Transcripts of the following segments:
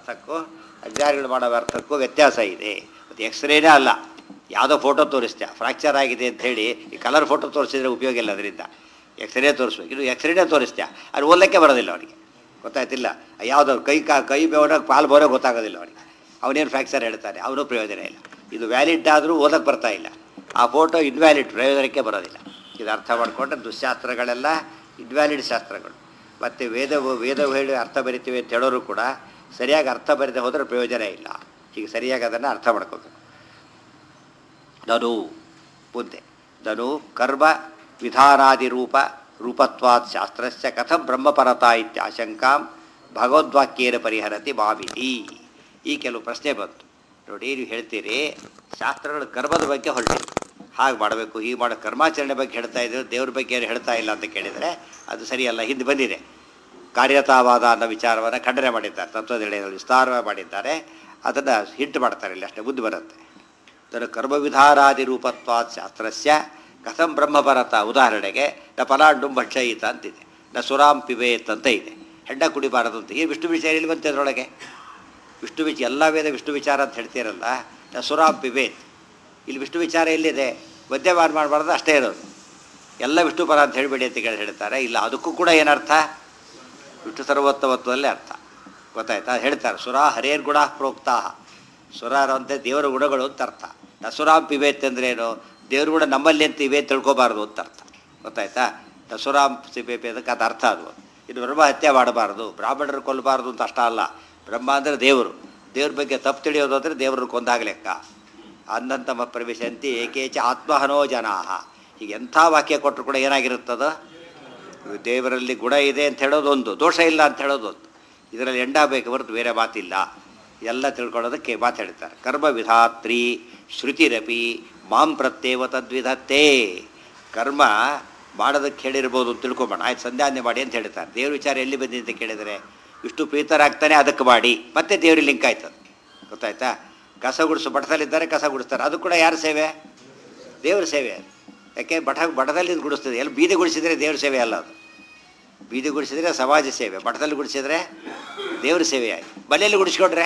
ಅರ್ಥಕ್ಕೂ ಅಜ್ಞಾನಿಗಳು ಮಾಡೋ ಅರ್ಥಕ್ಕೂ ವ್ಯತ್ಯಾಸ ಇದೆ ಮತ್ತು ಎಕ್ಸ್ರೇನೇ ಅಲ್ಲ ಯಾವುದೋ ಫೋಟೋ ತೋರಿಸ್ತೆ ಫ್ರ್ಯಾಕ್ಚರ್ ಆಗಿದೆ ಅಂತ ಹೇಳಿ ಈ ಕಲರ್ ಫೋಟೋ ತೋರಿಸಿದ್ರೆ ಉಪಯೋಗ ಇಲ್ಲ ಅದರಿಂದ ಎಕ್ಸ್ರೇ ತೋರಿಸ್ಬೇಕು ಇದು ಎಕ್ಸ್ರೇನೇ ತೋರಿಸ್ತೆ ಅದು ಓದಲಿಕ್ಕೆ ಬರೋದಿಲ್ಲ ಅವನಿಗೆ ಗೊತ್ತಾಯ್ತಿಲ್ಲ ಯಾವುದೋ ಕೈ ಕಾ ಕೈ ಬೆವರಾಗ ಪಾಲು ಬೋರೋ ಗೊತ್ತಾಗೋದಿಲ್ಲ ಅವನಿಗೆ ಅವನೇನು ಫ್ರ್ಯಾಕ್ಚರ್ ಹೇಳ್ತಾನೆ ಅವನು ಪ್ರಯೋಜನ ಇಲ್ಲ ಇದು ವ್ಯಾಲಿಡ್ ಆದರೂ ಓದಕ್ಕೆ ಬರ್ತಾ ಇಲ್ಲ ಆ ಫೋಟೋ ಇನ್ವ್ಯಾಲಿಡ್ ಪ್ರಯೋಜನಕ್ಕೆ ಬರೋದಿಲ್ಲ ಇದು ಅರ್ಥ ಮಾಡಿಕೊಂಡ್ರೆ ದುಶ್ಶಾಸ್ತ್ರಗಳೆಲ್ಲ ಇನ್ವ್ಯಾಲಿಡ್ ಶಾಸ್ತ್ರಗಳು ಮತ್ತು ವೇದ ವೇದ ಹೇಳಿ ಅರ್ಥ ಬರಿತೀವಿ ಅಂತ ಹೇಳೋರು ಕೂಡ ಸರಿಯಾಗಿ ಅರ್ಥ ಬರೀದೆ ಹೋದರೆ ಪ್ರಯೋಜನ ಇಲ್ಲ ಹೀಗೆ ಸರಿಯಾಗಿ ಅದನ್ನು ಅರ್ಥ ಮಾಡ್ಕೋಬೇಕು ಧನು ಮುಂದೆ ಧನು ಕರ್ಮ ವಿಧಾನಾದಿ ರೂಪ ರೂಪತ್ವಾತ್ ಶಾಸ್ತ್ರಸ್ಯ ಕಥಂ ಬ್ರಹ್ಮಪರತಾ ಇತ್ಯಾಶಂಕಾಂ ಭಗವದ್ವಾಕ್ಯೇನ ಪರಿಹರತಿ ಮಾವಿತಿ ಈ ಕೆಲವು ಪ್ರಶ್ನೆ ಬಂತು ನೋಡಿ ನೀವು ಹೇಳ್ತೀರಿ ಶಾಸ್ತ್ರಗಳು ಕರ್ಮದ ಬಗ್ಗೆ ಹೊರಟಿರಿ ಹಾಗೆ ಮಾಡಬೇಕು ಹೀಗೆ ಮಾಡೋ ಕರ್ಮಾಚರಣೆ ಬಗ್ಗೆ ಹೇಳ್ತಾ ಇದ್ರು ದೇವ್ರ ಬಗ್ಗೆ ಏನು ಹೇಳ್ತಾ ಇಲ್ಲ ಅಂತ ಕೇಳಿದರೆ ಅದು ಸರಿಯಲ್ಲ ಹಿಂದೆ ಬಂದಿದೆ ಕಾರ್ಯತಾವಾದ ಅನ್ನೋ ವಿಚಾರವನ್ನು ಖಂಡನೆ ಮಾಡಿದ್ದಾರೆ ತತ್ವದೆಡೆಯಲ್ಲಿ ವಿಸ್ತಾರವಾಗಿ ಮಾಡಿದ್ದಾರೆ ಅದನ್ನು ಹಿಟ್ ಮಾಡ್ತಾರೆ ಇಲ್ಲಿ ಅಷ್ಟೇ ಬುದ್ಧಿ ಬರುತ್ತೆ ತನ್ನ ಕರ್ಮವಿಧಾರಾದಿ ರೂಪತ್ವಾತ್ ಶಾಸ್ತ್ರಸ್ಯ ಕಥಂ ಬ್ರಹ್ಮಪರತ ಉದಾಹರಣೆಗೆ ನ ಫಲಾಂಡುಂ ಭಕ್ಷಯಿತ ಅಂತಿದೆ ನ ಸುರಾಂ ಪಿಬೇತ್ ಅಂತ ಇದೆ ಹೆಂಡ ಕುಡಿಬಾರದು ಅಂತ ಈ ವಿಷ್ಣು ವಿಚಾರ ಇಲ್ಲಿ ಬಂತೆ ಅದರೊಳಗೆ ವಿಷ್ಣು ವಿಚ ಎಲ್ಲ ವೇದ ವಿಷ್ಣು ವಿಚಾರ ಅಂತ ಹೇಳ್ತೀರಲ್ಲ ನ ಸುರಾಂ ಪಿಬೇತ್ ಇಲ್ಲಿ ವಿಷ್ಣು ವಿಚಾರ ಎಲ್ಲಿದೆ ಮದ್ಯಪಾನ ಮಾಡಬಾರ್ದು ಅಷ್ಟೇ ಇರೋದು ಎಲ್ಲ ವಿಷ್ಣು ಪರ ಅಂತ ಹೇಳಬೇಡಿ ಅಂತ ಕೇಳಿ ಹೇಳ್ತಾರೆ ಇಲ್ಲ ಅದಕ್ಕೂ ಕೂಡ ಏನರ್ಥ ವಿಷ್ಣು ಸರ್ವೋತ್ತಮತ್ವದಲ್ಲೇ ಅರ್ಥ ಗೊತ್ತಾಯ್ತಾ ಹೇಳ್ತಾರೆ ಸುರಾ ಹರೇರ್ ಗುಣ ಪ್ರೋಕ್ತಾ ಸುರಾರು ಅಂತ ದೇವರ ಗುಣಗಳು ಅಂತ ಅರ್ಥ ನಸುರಾಮ್ ಪಿಬೇತ್ ಅಂದ್ರೆ ಏನು ದೇವ್ರ ಗುಣ ನಮ್ಮಲ್ಲಿ ಅಂತ ಇವೆ ಅಂತ ತಿಳ್ಕೊಬಾರ್ದು ಅಂತ ಅರ್ಥ ಗೊತ್ತಾಯ್ತಾ ನಸುರಾಮ್ ಸಿಪೇಪೆ ಅದಕ್ಕೆ ಅದು ಅರ್ಥ ಅದು ಇದು ಬ್ರಹ್ಮ ಹತ್ಯೆ ಮಾಡಬಾರ್ದು ಬ್ರಾಹ್ಮಣರು ಕೊಲ್ಲಬಾರ್ದು ಅಂತ ಅಷ್ಟ ಅಲ್ಲ ಬ್ರಹ್ಮ ಅಂದರೆ ದೇವರು ದೇವ್ರ ಬಗ್ಗೆ ತಪ್ಪು ತಿಳಿಯೋದು ಅಂದರೆ ದೇವ್ರನ್ನ ಕೊಂದಾಗ ಲೆಕ್ಕ ಅಂದಂತಮ ಪ್ರವೇಶಂತಿ ಏಕೇಚ ಆತ್ಮಹನೋ ಜನಾಹ ಈಗ ಎಂಥ ವಾಕ್ಯ ಕೊಟ್ಟರು ಕೂಡ ಏನಾಗಿರುತ್ತದ ದೇವರಲ್ಲಿ ಗುಣ ಇದೆ ಅಂತ ಹೇಳೋದೊಂದು ದೋಷ ಇಲ್ಲ ಅಂತ ಹೇಳೋದೊಂದು ಇದರಲ್ಲಿ ಎಂಡ ಬೇಕು ಹೊರತು ಬೇರೆ ಮಾತಿಲ್ಲ ಎಲ್ಲ ತಿಳ್ಕೊಳ್ಳೋದಕ್ಕೆ ಮಾತಾಡ್ತಾರೆ ಕರ್ಮ ವಿಧಾತ್ರಿ ಶ್ರುತಿರಪಿ ಮಾಂ ಪ್ರತ್ಯೇವ ತದ್ವಿಧತ್ತೇ ಕರ್ಮ ಮಾಡೋದಕ್ಕೆ ಹೇಳಿರ್ಬೋದು ಅಂತ ತಿಳ್ಕೊಬೋಣ ಆಯ್ತು ಸಂಧ್ಯಾನೆ ಮಾಡಿ ಅಂತ ಹೇಳ್ತಾರೆ ದೇವ್ರ ವಿಚಾರ ಎಲ್ಲಿ ಬಂದಿದೆ ಅಂತ ಕೇಳಿದರೆ ಇಷ್ಟು ಪ್ರೀತರಾಗ್ತಾನೆ ಅದಕ್ಕೆ ಮಾಡಿ ಮತ್ತೆ ದೇವ್ರಿಗೆ ಲಿಂಕ್ ಆಯ್ತದ ಗೊತ್ತಾಯ್ತಾ ಕಸ ಗುಡಿಸು ಬಟದಲ್ಲಿದ್ದಾರೆ ಕಸ ಗುಡಿಸ್ತಾರೆ ಅದು ಕೂಡ ಯಾರ ಸೇವೆ ದೇವ್ರ ಸೇವೆ ಅದು ಯಾಕೆ ಬಟ ಬಟದಲ್ಲಿ ಗುಡಿಸ್ತದೆ ಎಲ್ಲಿ ಬೀದಿ ಗುಡಿಸಿದರೆ ದೇವ್ರ ಸೇವೆ ಅಲ್ಲ ಅದು ಬೀದಿ ಗುಡಿಸಿದರೆ ಸಮಾಜ ಸೇವೆ ಬಟದಲ್ಲಿ ಗುಡಿಸಿದ್ರೆ ದೇವ್ರ ಸೇವೆ ಆಯ್ತು ಮನೆಯಲ್ಲಿ ಗುಡಿಸ್ಕೊಂಡ್ರೆ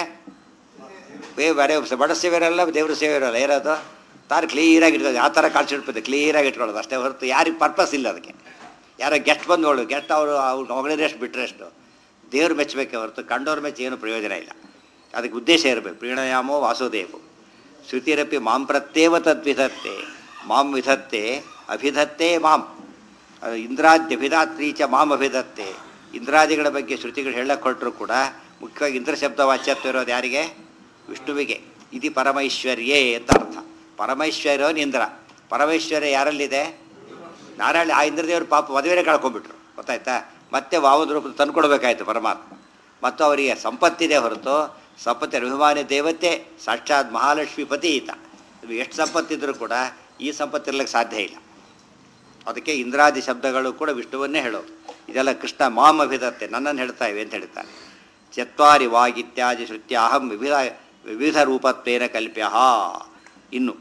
ಬೇ ಬೇರೆ ಬಡ ಸೇವೆ ಇರಲ್ಲ ದೇವ್ರ ಸೇವೆ ಇರಲ್ಲ ಏನಾದ್ರು ತಾನು ಕ್ಲೀನಾಗಿ ಇಟ್ಕೊಳ್ಳೋದು ಆ ಥರ ಕಾಲ್ಸಿಡ್ಬೋದು ಕ್ಲೀನಾಗಿ ಇಟ್ಕೊಳ್ಳೋದು ಅಷ್ಟೇ ಹೊರತು ಯಾರಿಗೆ ಪರ್ಪಸ್ ಇಲ್ಲ ಅದಕ್ಕೆ ಯಾರೋ ಗೆಸ್ಟ್ ಬಂದವಳು ಗೆಸ್ಟ್ ಅವರು ಅವ್ರು ಹೊಗಳಿದ್ರೆಷ್ಟು ಬಿಟ್ಟರೆಷ್ಟು ದೇವ್ರು ಮೆಚ್ಚಬೇಕೆ ಹೊರತು ಕಂಡವ್ರ ಮೆಚ್ಚಿ ಏನು ಪ್ರಯೋಜನ ಇಲ್ಲ ಅದಕ್ಕೆ ಉದ್ದೇಶ ಇರಬೇಕು ಪ್ರೀಣಯಾಮೋ ವಾಸುದೇವು ಶ್ರುತಿರಪಿ ಮಾಂ ಪ್ರತ್ಯೇವ ತದ್ವಿಧತ್ತೆ ಮಾಂ ವಿಧತ್ತೆ ಅಭಿಧತ್ತೆ ಮಾಂ ಅದು ಇಂದ್ರಾದ್ಯಭಿಧಾತ್ರಿ ಚ ಮಾಂ ಅಭಿಧತ್ತೆ ಇಂದ್ರಾದಿಗಳ ಬಗ್ಗೆ ಶ್ರುತಿಗಳು ಹೇಳಕ್ಕೆ ಹೊರಟರು ಕೂಡ ಮುಖ್ಯವಾಗಿ ಇಂದ್ರ ಶಬ್ದ ವಾಚ್ಯತ್ವ ಇರೋದು ಯಾರಿಗೆ ವಿಷ್ಣುವಿಗೆ ಇದು ಪರಮೈಶ್ವರ್ಯೇ ಅಂತ ಅರ್ಥ ಪರಮೈಶ್ವರ್ಯವನ್ ಇಂದ್ರ ಪರಮೈಶ್ವರ್ಯ ಯಾರಲ್ಲಿದೆ ನಾರಾಯಣ ಆ ಇಂದ್ರದೇವರು ಪಾಪ ಮದುವೆನೇ ಕಳ್ಕೊಂಡ್ಬಿಟ್ರು ಗೊತ್ತಾಯ್ತಾ ಮತ್ತೆ ವಾಮದ ರೂಪದ ತಂದ್ಕೊಡ್ಬೇಕಾಯ್ತು ಪರಮಾತ್ಮ ಮತ್ತು ಅವರಿಗೆ ಸಂಪತ್ತಿದೆ ಹೊರತು ಸಂಪತ್ತಿನ ಅಭಿಮಾನಿ ದೇವತೆ ಸಾಕ್ಷಾತ್ ಮಹಾಲಕ್ಷ್ಮಿ ಪತಿ ಈತ ಇದು ಎಷ್ಟು ಸಂಪತ್ತಿದ್ರೂ ಕೂಡ ಈ ಸಂಪತ್ತಿರ್ಲಿಕ್ಕೆ ಸಾಧ್ಯ ಇಲ್ಲ ಅದಕ್ಕೆ ಇಂದ್ರಾದಿ ಶಬ್ದಗಳು ಕೂಡ ವಿಷ್ಣುವನ್ನೇ ಹೇಳೋದು ಇದೆಲ್ಲ ಕೃಷ್ಣ ಮಾಂ ಅಭಿಧತ್ತೆ ನನ್ನನ್ನು ಹೇಳ್ತಾ ಇವೆ ಅಂತ ಹೇಳ್ತಾರೆ ಚತ್ವಾರಿ ವಾಗಿತ್ಯಾದಿ ಶ್ರುತ್ಯಾಹಂ ವಿವಿಧ ವಿವಿಧ ರೂಪತ್ವೇನ ಕಲ್ಪ್ಯ ಇನ್ನು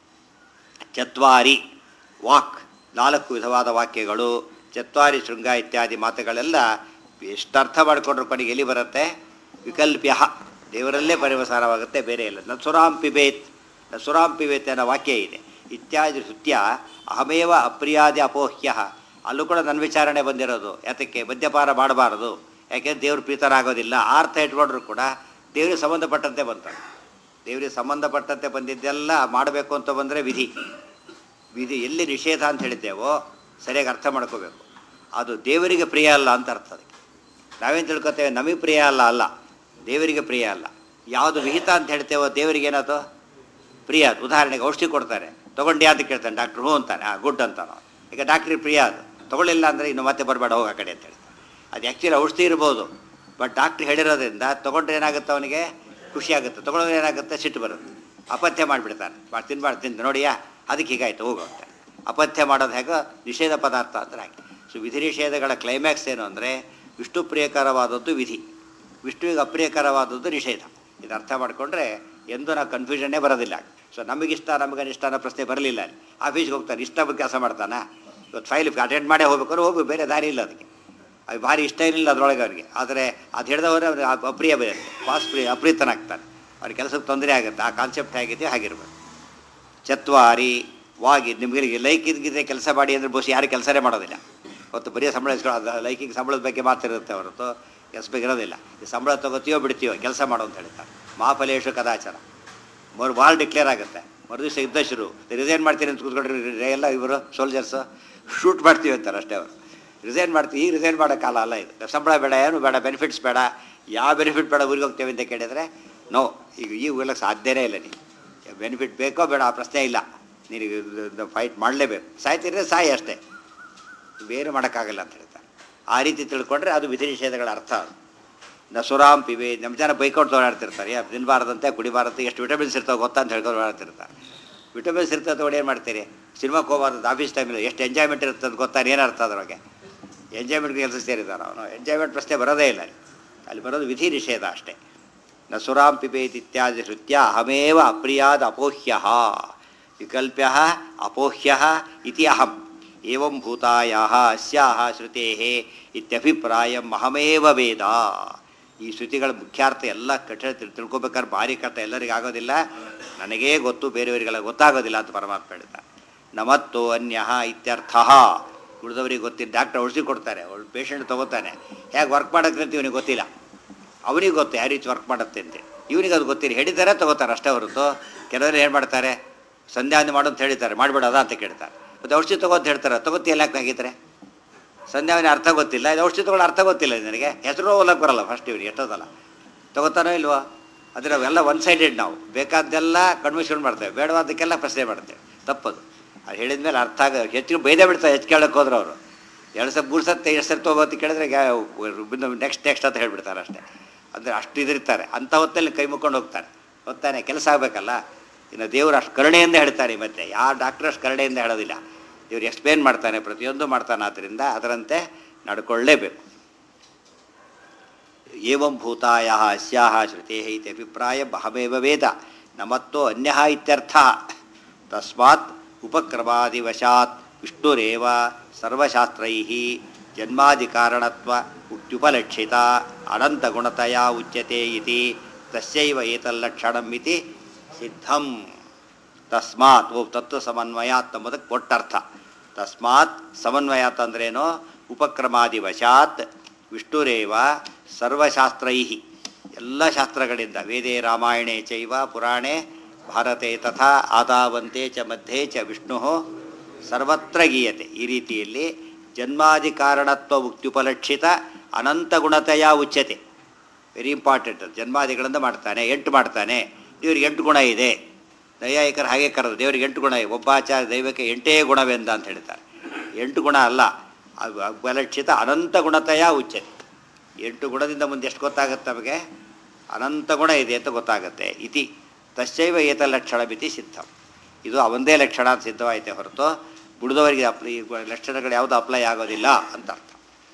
ಚತ್ವಾರಿ ವಾಕ್ ನಾಲ್ಕು ವಿಧವಾದ ವಾಕ್ಯಗಳು ಚತ್ವಾರಿ ಶೃಂಗ ಇತ್ಯಾದಿ ಮಾತುಗಳೆಲ್ಲ ಎಷ್ಟು ಅರ್ಥ ಮಾಡಿಕೊಂಡ್ರು ಕೊನೆಗೆ ಎಲ್ಲಿ ಬರುತ್ತೆ ವಿಕಲ್ಪ್ಯ ದೇವರಲ್ಲೇ ಪರಿವಸಾರವಾಗುತ್ತೆ ಬೇರೆ ಇಲ್ಲ ನಸುರಾಂ ಪಿಬೇತ್ ನಸುರಾಂ ಪಿಬೇತ್ ಅನ್ನೋ ವಾಕ್ಯ ಇದೆ ಇತ್ಯಾದಿ ಶ್ರುತ್ಯ ಅಹಮೇವ ಅಪ್ರಿಯಾದಿ ಅಪೋಹ್ಯ ಅಲ್ಲೂ ಕೂಡ ನನ್ನ ವಿಚಾರಣೆ ಬಂದಿರೋದು ಯಾತಕ್ಕೆ ಮದ್ಯಪಾನ ಮಾಡಬಾರದು ಯಾಕೆಂದ್ರೆ ದೇವ್ರ ಪ್ರೀತರಾಗೋದಿಲ್ಲ ಆ ಅರ್ಥ ಇಟ್ಕೊಂಡ್ರು ಕೂಡ ದೇವ್ರಿಗೆ ಸಂಬಂಧಪಟ್ಟಂತೆ ಬಂತಾರೆ ದೇವರಿಗೆ ಸಂಬಂಧಪಟ್ಟಂತೆ ಬಂದಿದ್ದೆಲ್ಲ ಮಾಡಬೇಕು ಅಂತ ಬಂದರೆ ವಿಧಿ ವಿಧಿ ಎಲ್ಲಿ ನಿಷೇಧ ಅಂತ ಹೇಳಿದ್ದೇವೋ ಸರಿಯಾಗಿ ಅರ್ಥ ಮಾಡ್ಕೋಬೇಕು ಅದು ದೇವರಿಗೆ ಪ್ರಿಯ ಅಲ್ಲ ಅಂತ ಅರ್ಥ ಅದಕ್ಕೆ ನಾವೇನು ತಿಳ್ಕೊತೇವೆ ನಮಗೆ ಪ್ರಿಯ ಅಲ್ಲ ಅಲ್ಲ ದೇವರಿಗೆ ಪ್ರಿಯ ಅಲ್ಲ ಯಾವುದು ವಿಹಿತ ಅಂತ ಹೇಳ್ತೇವೋ ದೇವರಿಗೆ ಏನದು ಪ್ರಿಯ ಅದು ಉದಾಹರಣೆಗೆ ಔಷಧಿ ಕೊಡ್ತಾರೆ ತೊಗೊಂಡ್ಯಾ ಅಂತ ಕೇಳ್ತಾನೆ ಡಾಕ್ಟ್ರು ಹ್ಞೂ ಅಂತಾನೆ ಆ ಗುಡ್ ಅಂತಾನೆ ಈಗ ಡಾಕ್ಟ್ರಿಗೆ ಪ್ರಿಯ ಅದು ತೊಗೊಳ್ಳಿಲ್ಲ ಅಂದರೆ ಇನ್ನು ಮತ್ತೆ ಬರಬೇಡ ಹೋಗಿ ಆ ಕಡೆ ಅಂತ ಹೇಳ್ತಾರೆ ಅದು ಆ್ಯಕ್ಚುಲಿ ಔಷಧಿ ಇರ್ಬೋದು ಬಟ್ ಡಾಕ್ಟ್ರ್ ಹೇಳಿರೋದ್ರಿಂದ ತೊಗೊಂಡ್ರೆ ಏನಾಗುತ್ತೆ ಅವನಿಗೆ ಖುಷಿ ಆಗುತ್ತೆ ತೊಗೊಳೋದ್ರೆ ಏನಾಗುತ್ತೆ ಸಿಟ್ಟು ಬರುತ್ತೆ ಅಪಥ್ಯ ಮಾಡಿಬಿಡ್ತಾನೆ ಮಾಡಿ ತಿನ್ಬಾರ್ದು ತಿಂದು ನೋಡಿಯಾ ಅದಕ್ಕೆ ಹೀಗಾಯ್ತು ಹೋಗು ಅಂತ ಅಪಥ್ಯ ಮಾಡೋದು ಹೇಗೋ ನಿಷೇಧ ಪದಾರ್ಥ ಅಂದ್ರೆ ಹಾಗೆ ಸೊ ವಿಧಿ ನಿಷೇಧಗಳ ಕ್ಲೈಮ್ಯಾಕ್ಸ್ ಏನು ಅಂದರೆ ವಿಷ್ಣು ಪ್ರಿಯಕರವಾದದ್ದು ವಿಧಿ ವಿಷ್ಣುವಿಗೆ ಅಪ್ರಿಯಕರವಾದದ್ದು ನಿಷೇಧ ಇದು ಅರ್ಥ ಮಾಡಿಕೊಂಡ್ರೆ ಎಂದೂ ನಾವು ಕನ್ಫ್ಯೂಷನ್ನೇ ಬರೋದಿಲ್ಲ ಸೊ ನಮಗಿಷ್ಟ ನಮಗನಿಷ್ಟ ಅನ್ನೋ ಪ್ರಶ್ನೆ ಬರಲಿಲ್ಲ ಅಲ್ಲಿ ಆಫೀಸ್ಗೆ ಹೋಗ್ತಾನೆ ಇಷ್ಟ ಬಗ್ಗೆ ಕೆಲಸ ಮಾಡ್ತಾನೆ ಇವತ್ತು ಫೈಲ್ ಅಟೆಂಡ್ ಮಾಡೇ ಹೋಗ್ಬೇಕಾದ್ರೆ ಹೋಗು ಬೇರೆ ದಾರಿ ಇಲ್ಲ ಅದಕ್ಕೆ ಅದು ಭಾರಿ ಇಷ್ಟ ಇರಲಿಲ್ಲ ಅದರೊಳಗೆ ಅವರಿಗೆ ಆದರೆ ಅದು ಹಿಡಿದವರು ಅವ್ರಿಗೆ ಅಪ್- ಅಪ್ರಿಯ ಬರುತ್ತೆ ಪಾಸ್ ಪ್ರಿಯ ಅಪ್ರೀತನಾಗ್ತಾನೆ ಅವ್ರ ಕೆಲಸಕ್ಕೆ ತೊಂದರೆ ಆಗುತ್ತೆ ಆ ಕಾನ್ಸೆಪ್ಟ್ ಹೇಗಿದೆ ಹಾಗಿರ್ಬೇಕು ಚತ್ವಾರಿ ವಾಗಿ ನಿಮಗೆ ಲೈಕ್ ಇದ್ದಿದ್ರೆ ಕೆಲಸ ಮಾಡಿ ಅಂದರೆ ಬಹುಶಃ ಯಾರು ಕೆಲಸನೇ ಮಾಡೋದಿಲ್ಲ ಹೊತ್ತು ಬರೀ ಸಂಬಳ ಇಸ್ಕೊಳ್ಳೋ ಲೈಕಿಗೆ ಸಂಬಳದ ಬಗ್ಗೆ ಮಾತಿರುತ್ತೆ ಹೊರತು ಇರೋದಿಲ್ಲ ಈ ಸಂಬಳ ತಗೋತೀಯೋ ಬಿಡ್ತೀಯೋ ಕೆಲಸ ಮಾಡೋ ಅಂತ ಹೇಳ್ತಾರೆ ಮಹಾಫಲೇಶು ಕದಾಚಾರ ಮರು ವಾಲ್ ಡಿಕ್ಲೇರ್ ಆಗುತ್ತೆ ಮರುದಿವಸ ಯುದ್ಧ ಶುರು ರಿಸೈನ್ ಮಾಡ್ತೀನಿ ಅಂತ ಕೂತ್ಕೊಂಡ್ರೆ ಎಲ್ಲ ಇವರು ಸೋಲ್ಜರ್ಸು ಶೂಟ್ ಮಾಡ್ತೀವಿ ಅಂತಾರೆ ಅಷ್ಟೇ ಅವರು ರಿಸೈನ್ ಮಾಡ್ತೀವಿ ಈಗ ರಿಸೈನ್ ಮಾಡೋ ಕಾಲ ಅಲ್ಲ ಇದು ಸಂಬಳ ಬೇಡ ಏನು ಬೇಡ ಬೆನಿಫಿಟ್ಸ್ ಬೇಡ ಯಾವ ಬೆನಿಫಿಟ್ ಬೇಡ ಊರಿಗೆ ಹೋಗ್ತೇವೆ ಅಂತ ಕೇಳಿದರೆ ನೋ ಈಗ ಈಗ ಹೋಗ್ಲಿಕ್ಕೆ ಸಾಧ್ಯನೇ ಇಲ್ಲ ನೀನು ಬೆನಿಫಿಟ್ ಬೇಕೋ ಬೇಡ ಆ ಪ್ರಶ್ನೆ ಇಲ್ಲ ನಿನಗೆ ಫೈಟ್ ಮಾಡಲೇಬೇಕು ಸಾಯ್ತಿದ್ರೆ ಸಾಯಿ ಅಷ್ಟೇ ಬೇರೆ ಮಾಡೋಕ್ಕಾಗಲ್ಲ ಅಂತ ಹೇಳ್ತಾರೆ ಆ ರೀತಿ ತಿಳ್ಕೊಂಡ್ರೆ ಅದು ವಿಧಿ ನಿಷೇಧಗಳ ಅರ್ಥ ಅದು ನಸುರಾಮ್ ಪಿವೆ ನಮ್ಮ ಜನ ಬೈಕೊಂಡು ಓಡಾಡ್ತಿರ್ತಾರೆ ಯಾ ತಿನ್ನಬಾರ್ದಂತೆ ಕುಡಿಬಾರ್ದಂತೆ ಎಷ್ಟು ವಿಟಮಿನ್ಸ್ ಇರ್ತಾವೆ ಗೊತ್ತಾ ಅಂತ ಹೇಳ್ಕೊಂಡು ಓಡಾಡ್ತಿರ್ತಾರೆ ವಿಟಮಿನ್ಸ್ ಇರ್ತದೆ ತಗೊಂಡು ಏನು ಮಾಡ್ತೀರಿ ಸಿನಿಮಾಕ್ಕೆ ಹೋಗ್ಬಾರ್ದು ಆಫೀಸ್ ಟೈಮಲ್ಲಿ ಎಷ್ಟು ಎಂಜಾಯ್ಮೆಂಟ್ ಇರುತ್ತೆ ಅಂತ ಗೊತ್ತಾ ಏನು ಅರ್ಥ ಅದ್ರೊಳಗೆ ಎಂಜಾಯ್ಮೆಂಟ್ ಕೆಲಸ ಸೇರಿದ್ದಾನೆ ಅವನು ಎಂಜಾಯ್ಮೆಂಟ್ ಪ್ರಶ್ನೆ ಬರೋದೇ ಇಲ್ಲ ಅಲ್ಲಿ ಅಲ್ಲಿ ಬರೋದು ವಿಧಿ ನಿಷೇಧ ಅಷ್ಟೇ ನ ಸುರಾಂ ಪಿಬೇತ್ ಇತ್ಯಾದಿ ಶ್ರುತ್ಯ ಅಹಮೇವ ಅಪ್ರಿಯಾದ ಅಪೋಹ್ಯ ವಿಕಲ್ಪ್ಯ ಅಪೋಹ್ಯ ಇತಿ ಅಹಂ ಏವಂ ಭೂತಾಯ ಅಸ್ಯಾಹ ಶ್ರುತೇ ಇತ್ಯಭಿಪ್ರಾಯಂ ಅಹಮೇವ ವೇದ ಈ ಶ್ರುತಿಗಳ ಮುಖ್ಯಾರ್ಥ ಎಲ್ಲ ಕಠಿಣ ತಿಳ್- ತಿಳ್ಕೊಬೇಕಾದ್ರೆ ಭಾರಿ ಕಷ್ಟ ಎಲ್ಲರಿಗೂ ಆಗೋದಿಲ್ಲ ನನಗೇ ಗೊತ್ತು ಬೇರೆಯವರಿಗೆಲ್ಲ ಗೊತ್ತಾಗೋದಿಲ್ಲ ಅಂತ ಪರಮಾತ್ಮ ಹೇಳ್ತಾರೆ ನಮತ್ತು ಅನ್ಯ ಇತ್ಯರ್ಥ ಉಳಿದವರಿಗೆ ಗೊತ್ತಿಲ್ಲ ಡಾಕ್ಟರ್ ಔಷಧಿ ಕೊಡ್ತಾರೆ ಅವಳು ಪೇಷಂಟ್ ತೊಗೋತಾನೆ ಹೇಗೆ ವರ್ಕ್ ಮಾಡೋಕ್ಕೆ ಅಂತ ಇವನಿಗೆ ಗೊತ್ತಿಲ್ಲ ಅವನಿಗೆ ಗೊತ್ತು ಯಾವ ರೀತಿ ವರ್ಕ್ ಮಾಡುತ್ತೆ ಅಂತ ಇವನಿಗೆ ಅದು ಗೊತ್ತಿಲ್ಲ ಹೇಳಿದ್ದಾರೆ ತಗೋತಾರೆ ಅಷ್ಟೇ ಹೊರತು ಕೆಲವರು ಏನು ಮಾಡ್ತಾರೆ ಸಂಧ್ಯಾವಂದನೆ ಮಾಡು ಅಂತ ಹೇಳಿದ್ದಾರೆ ಮಾಡಿಬಿಡೋದ ಅಂತ ಕೇಳ್ತಾರೆ ಮತ್ತು ಔಷಧಿ ತಗೋ ಅಂತ ಹೇಳ್ತಾರೆ ತಗೋತಿ ಎಲ್ಲ ಹಾಗಿದ್ರೆ ಸಂಧ್ಯಾವನೆ ಅರ್ಥ ಗೊತ್ತಿಲ್ಲ ಇದು ಔಷಧಿ ತಗೊಳ್ಳೋ ಅರ್ಥ ಗೊತ್ತಿಲ್ಲ ನನಗೆ ಹೆಸರು ಓದಕ್ಕೆ ಬರಲ್ಲ ಫಸ್ಟ್ ಇವ್ರಿಗೆ ಎಷ್ಟೋದಲ್ಲ ತಗೋತಾನೋ ಇಲ್ವೋ ಆದರೆ ಅವೆಲ್ಲ ಒನ್ ಸೈಡೆಡ್ ನಾವು ಬೇಕಾದ್ದೆಲ್ಲ ಕನ್ವಿಷನ್ ಮಾಡ್ತೇವೆ ಬೇಡವಾದಕ್ಕೆಲ್ಲ ಪ್ರಶ್ನೆ ಮಾಡ್ತೇವೆ ತಪ್ಪದು ಅದು ಹೇಳಿದ ಮೇಲೆ ಅರ್ಥ ಆಗ ಹೆಚ್ಚು ಬೈದೇ ಬಿಡ್ತಾರೆ ಹೆಚ್ಚು ಕೇಳಕ್ಕೆ ಹೋದ್ರೆ ಅವರು ಎರಡು ಸಲ ಮೂರು ಸತ್ತೆ ಎಷ್ಟು ಸರಿ ತೊಗೋತಿ ಕೇಳಿದ್ರೆ ನೆಕ್ಸ್ಟ್ ನೆಕ್ಸ್ಟ್ ಅಂತ ಹೇಳ್ಬಿಡ್ತಾರೆ ಅಷ್ಟೇ ಅಂದರೆ ಅಷ್ಟು ಇದಿರ್ತಾರೆ ಅಂಥ ಹೊತ್ತಲ್ಲಿ ಕೈ ಮುಕ್ಕೊಂಡು ಹೋಗ್ತಾರೆ ಹೊತ್ತಾನೆ ಕೆಲಸ ಆಗಬೇಕಲ್ಲ ಇನ್ನು ದೇವರು ಅಷ್ಟು ಕರುಣೆಯಿಂದ ಹೇಳ್ತಾರೆ ಮತ್ತೆ ಯಾವ ಡಾಕ್ಟರ್ ಅಷ್ಟು ಕರುಣೆಯಿಂದ ಹೇಳೋದಿಲ್ಲ ಇವ್ರು ಎಕ್ಸ್ಪ್ಲೇನ್ ಮಾಡ್ತಾನೆ ಪ್ರತಿಯೊಂದು ಮಾಡ್ತಾನೆ ಆದ್ದರಿಂದ ಅದರಂತೆ ನಡ್ಕೊಳ್ಳೇಬೇಕು ಏವಂ ಭೂತಾಯ ಅಸ್ಯಾಹ ಶ್ರುತೆ ಇತಿ ಅಭಿಪ್ರಾಯ ಬಹಮೇವ ವೇದ ನಮತ್ತೋ ಅನ್ಯ ಇತ್ಯರ್ಥ ತಸ್ಮಾತ್ ಉಪಕ್ರಮಾದಿವಶಾತ್ ವಿಷ್ಣುರೇವ ಸರ್ವಶಾಸ್ತ್ರೈ ಜನ್ಮಾದಿಕಾರಣತ್ವ ಉಕ್ತ್ಯುಪಲಕ್ಷಿತ ಅನಂತಗುಣತೆಯ ಉಚ್ಯತೆ ಇತಿ ತಸ್ಯೈವ ಏತಲ್ಲಕ್ಷಣಂ ಇತಿ ಸಿದ್ಧಂ ತಸ್ಮಾತ್ ಓ ತತ್ವ ಸಮನ್ವಯಾತ್ ಎಂಬುದಕ್ಕೆ ಕೊಟ್ಟರ್ಥ ತಸ್ಮಾತ್ ಸಮನ್ವಯಾತ್ ಅಂದ್ರೇನು ಉಪಕ್ರಮಾದಿವಶಾತ್ ವಿಷ್ಣುರೇವ ಸರ್ವಶಾಸ್ತ್ರೈ ಎಲ್ಲ ಶಾಸ್ತ್ರಗಳಿಂದ ವೇದೇ ರಾಮಾಯಣೇ ಚೈವ ಪುರಾಣೇ ಭಾರತೆ ತಥಾ ಆದಾವಂತೆ ಚ ಮಧ್ಯೆ ಚ ವಿಷ್ಣು ಸರ್ವತ್ರ ಗೀಯತೆ ಈ ರೀತಿಯಲ್ಲಿ ಜನ್ಮಾದಿ ಕಾರಣತ್ವ ಉಕ್ತ್ಯುಪಲಕ್ಷಿತ ಅನಂತ ಗುಣತೆಯ ಉಚ್ಯತೆ ವೆರಿ ಇಂಪಾರ್ಟೆಂಟ್ ಜನ್ಮಾದಿಗಳಿಂದ ಮಾಡ್ತಾನೆ ಎಂಟು ಮಾಡ್ತಾನೆ ಇವ್ರಿಗೆ ಎಂಟು ಗುಣ ಇದೆ ನೈಯಾಯಿಕರು ಹಾಗೆ ಕರೆದು ದೇವರಿಗೆ ಎಂಟು ಗುಣ ಇದೆ ಒಬ್ಬಾಚಾರ ದೈವಕ್ಕೆ ಎಂಟೇ ಗುಣವೆಂದ ಅಂತ ಹೇಳ್ತಾರೆ ಎಂಟು ಗುಣ ಅಲ್ಲ ಅದು ಉಪಲಕ್ಷಿತ ಅನಂತ ಗುಣತೆಯ ಉಚ್ಯತೆ ಎಂಟು ಗುಣದಿಂದ ಮುಂದೆ ಎಷ್ಟು ಗೊತ್ತಾಗುತ್ತೆ ನಮಗೆ ಅನಂತ ಗುಣ ಇದೆ ಅಂತ ಗೊತ್ತಾಗುತ್ತೆ ಇತಿ ತಶ್ಚೈವ ಏತ ಲಕ್ಷಣ ಮಿತಿ ಸಿದ್ಧಂ ಇದು ಅವಂದೇ ಲಕ್ಷಣ ಅಂತ ಸಿದ್ಧವಾಯಿತೆ ಹೊರತು ಬುಡದವರಿಗೆ ಅಪ್ಲೈ ಈ ಲಕ್ಷಣಗಳು ಯಾವುದು ಅಪ್ಲೈ ಆಗೋದಿಲ್ಲ ಅಂತ ಅರ್ಥ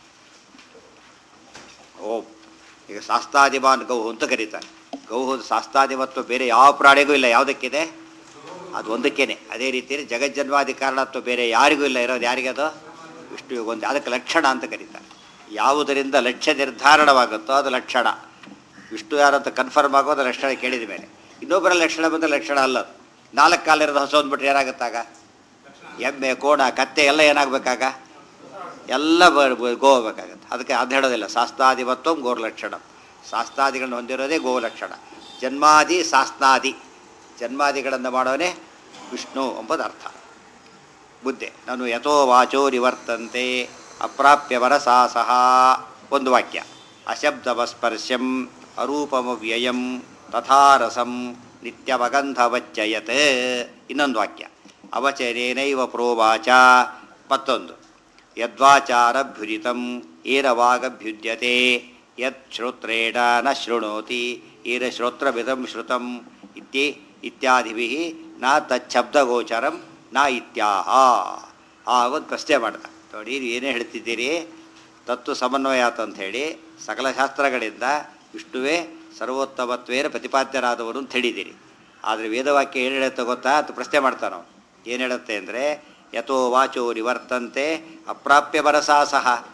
ಓ ಈಗ ಶಾಸ್ತಾದಿಮಾನ್ ಗೌಹು ಅಂತ ಕರೀತಾರೆ ಗೌಹು ಶಾಸ್ತಾದಿಮತ್ವ ಬೇರೆ ಯಾವ ಪ್ರಾಣಿಗೂ ಇಲ್ಲ ಯಾವುದಕ್ಕಿದೆ ಅದು ಒಂದಕ್ಕೇನೆ ಅದೇ ರೀತಿಯಲ್ಲಿ ಜಗಜ್ಜನ್ವಾದಿ ಕಾರಣತ್ವ ಬೇರೆ ಯಾರಿಗೂ ಇಲ್ಲ ಇರೋದು ಯಾರಿಗೆ ಅದು ವಿಷ್ಣುವಿಗೆ ಒಂದು ಅದಕ್ಕೆ ಲಕ್ಷಣ ಅಂತ ಕರೀತಾರೆ ಯಾವುದರಿಂದ ಲಕ್ಷ್ಯ ನಿರ್ಧಾರಣವಾಗುತ್ತೋ ಅದು ಲಕ್ಷಣ ವಿಷ್ಣು ಯಾರಂತ ಕನ್ಫರ್ಮ್ ಆಗೋದು ಲಕ್ಷಣ ಕೇಳಿದ ಮೇಲೆ ಇನ್ನೊಬ್ಬರ ಲಕ್ಷಣ ಬಂದ ಲಕ್ಷಣ ಅಲ್ಲ ಅದು ನಾಲ್ಕು ಕಾಲಿರೋದು ಹೊಸ ಅಂದ್ಬಿಟ್ರೆ ಏನಾಗುತ್ತಾಗ ಎಮ್ಮೆ ಕೋಣ ಕತ್ತೆ ಎಲ್ಲ ಏನಾಗಬೇಕಾಗ ಎಲ್ಲ ಬ- ಬ- ಗೋ ಹೋಗ್ಬೇಕಾಗತ್ತೆ ಅದಕ್ಕೆ ಅದು ಹೇಳೋದಿಲ್ಲ ಶಾಸ್ತಾದಿಮತ್ವ ಗೋರ್ಲಕ್ಷಣ ಶಾಸ್ತಾದಿಗಳನ್ನ ಹೊಂದಿರೋದೇ ಗೋಲಕ್ಷಣ ಜನ್ಮಾದಿ ಶಾಸ್ತಾದಿ ಜನ್ಮಾದಿಗಳನ್ನು ಮಾಡೋನೇ ವಿಷ್ಣು ಎಂಬುದು ಅರ್ಥ ಬುದ್ಧಿ ನಾನು ಯಥೋ ವಾಚೋ ನಿವರ್ತಂತೆ ಅಪ್ರಾಪ್ಯ ವರಸಾ ಸಹ ಒಂದು ವಾಕ್ಯ ಅಶಬ್ದವಸ್ಪರ್ಶಂ ಅರೂಪಮವ್ಯಯಂ ತಥಾರಸಂ ನಿತ್ಯವಗಂಧವಚ್ಚಯತ್ ಇನ್ನೊಂದು ವಾಕ್ಯ ಅವಚರೇನೈವ ಪ್ರೋವಾಚ ಮತ್ತೊಂದು ಯದ್ವಾಚಾರಭ್ಯುರಿತಂ ಏರವಾಗಭ್ಯುದ್ಯತೆ ಯತ್ ಶ್ರೋತ್ರೇಣ ನ ಶೃಣೋತಿ ಏರ ಶ್ರೋತ್ರವಿದಂ ಶ್ರುತಂ ಇತ್ಯ ಇತ್ಯಾದಿಭಿ ನ ತಚ್ಛಬ್ದಗೋಚರಂ ನ ಇತ್ಯಾಹ ಆ ಒಂದು ಪ್ರಶ್ನೆ ಮಾಡ್ದ ನೋಡಿ ನೀವು ಏನೇ ಹೇಳ್ತಿದ್ದೀರಿ ತತ್ವ ಸಮನ್ವಯಾತ ಅಂತ ಹೇಳಿ ಸಕಲ ಶಾಸ್ತ್ರಗಳಿಂದ ವಿಷ್ಣುವೇ ಸರ್ವೋತ್ತಮತ್ವೇನ ಪ್ರತಿಪಾದ್ಯರಾದವರು ಅಂತ ಹೇಳಿದ್ದೀರಿ ಆದರೆ ವೇದವಾಕ್ಯ ಏನು ಹೇಳುತ್ತೆ ಗೊತ್ತಾ ಅಂತ ಪ್ರಶ್ನೆ ಮಾಡ್ತಾನೆ ನಾವು ಏನು ಹೇಳುತ್ತೆ ಅಂದರೆ ಯಥೋ ವಾಚೋ ನಿವರ್ತಂತೆ ಅಪ್ರಾಪ್ಯ ಬರಸಾ ಸಹ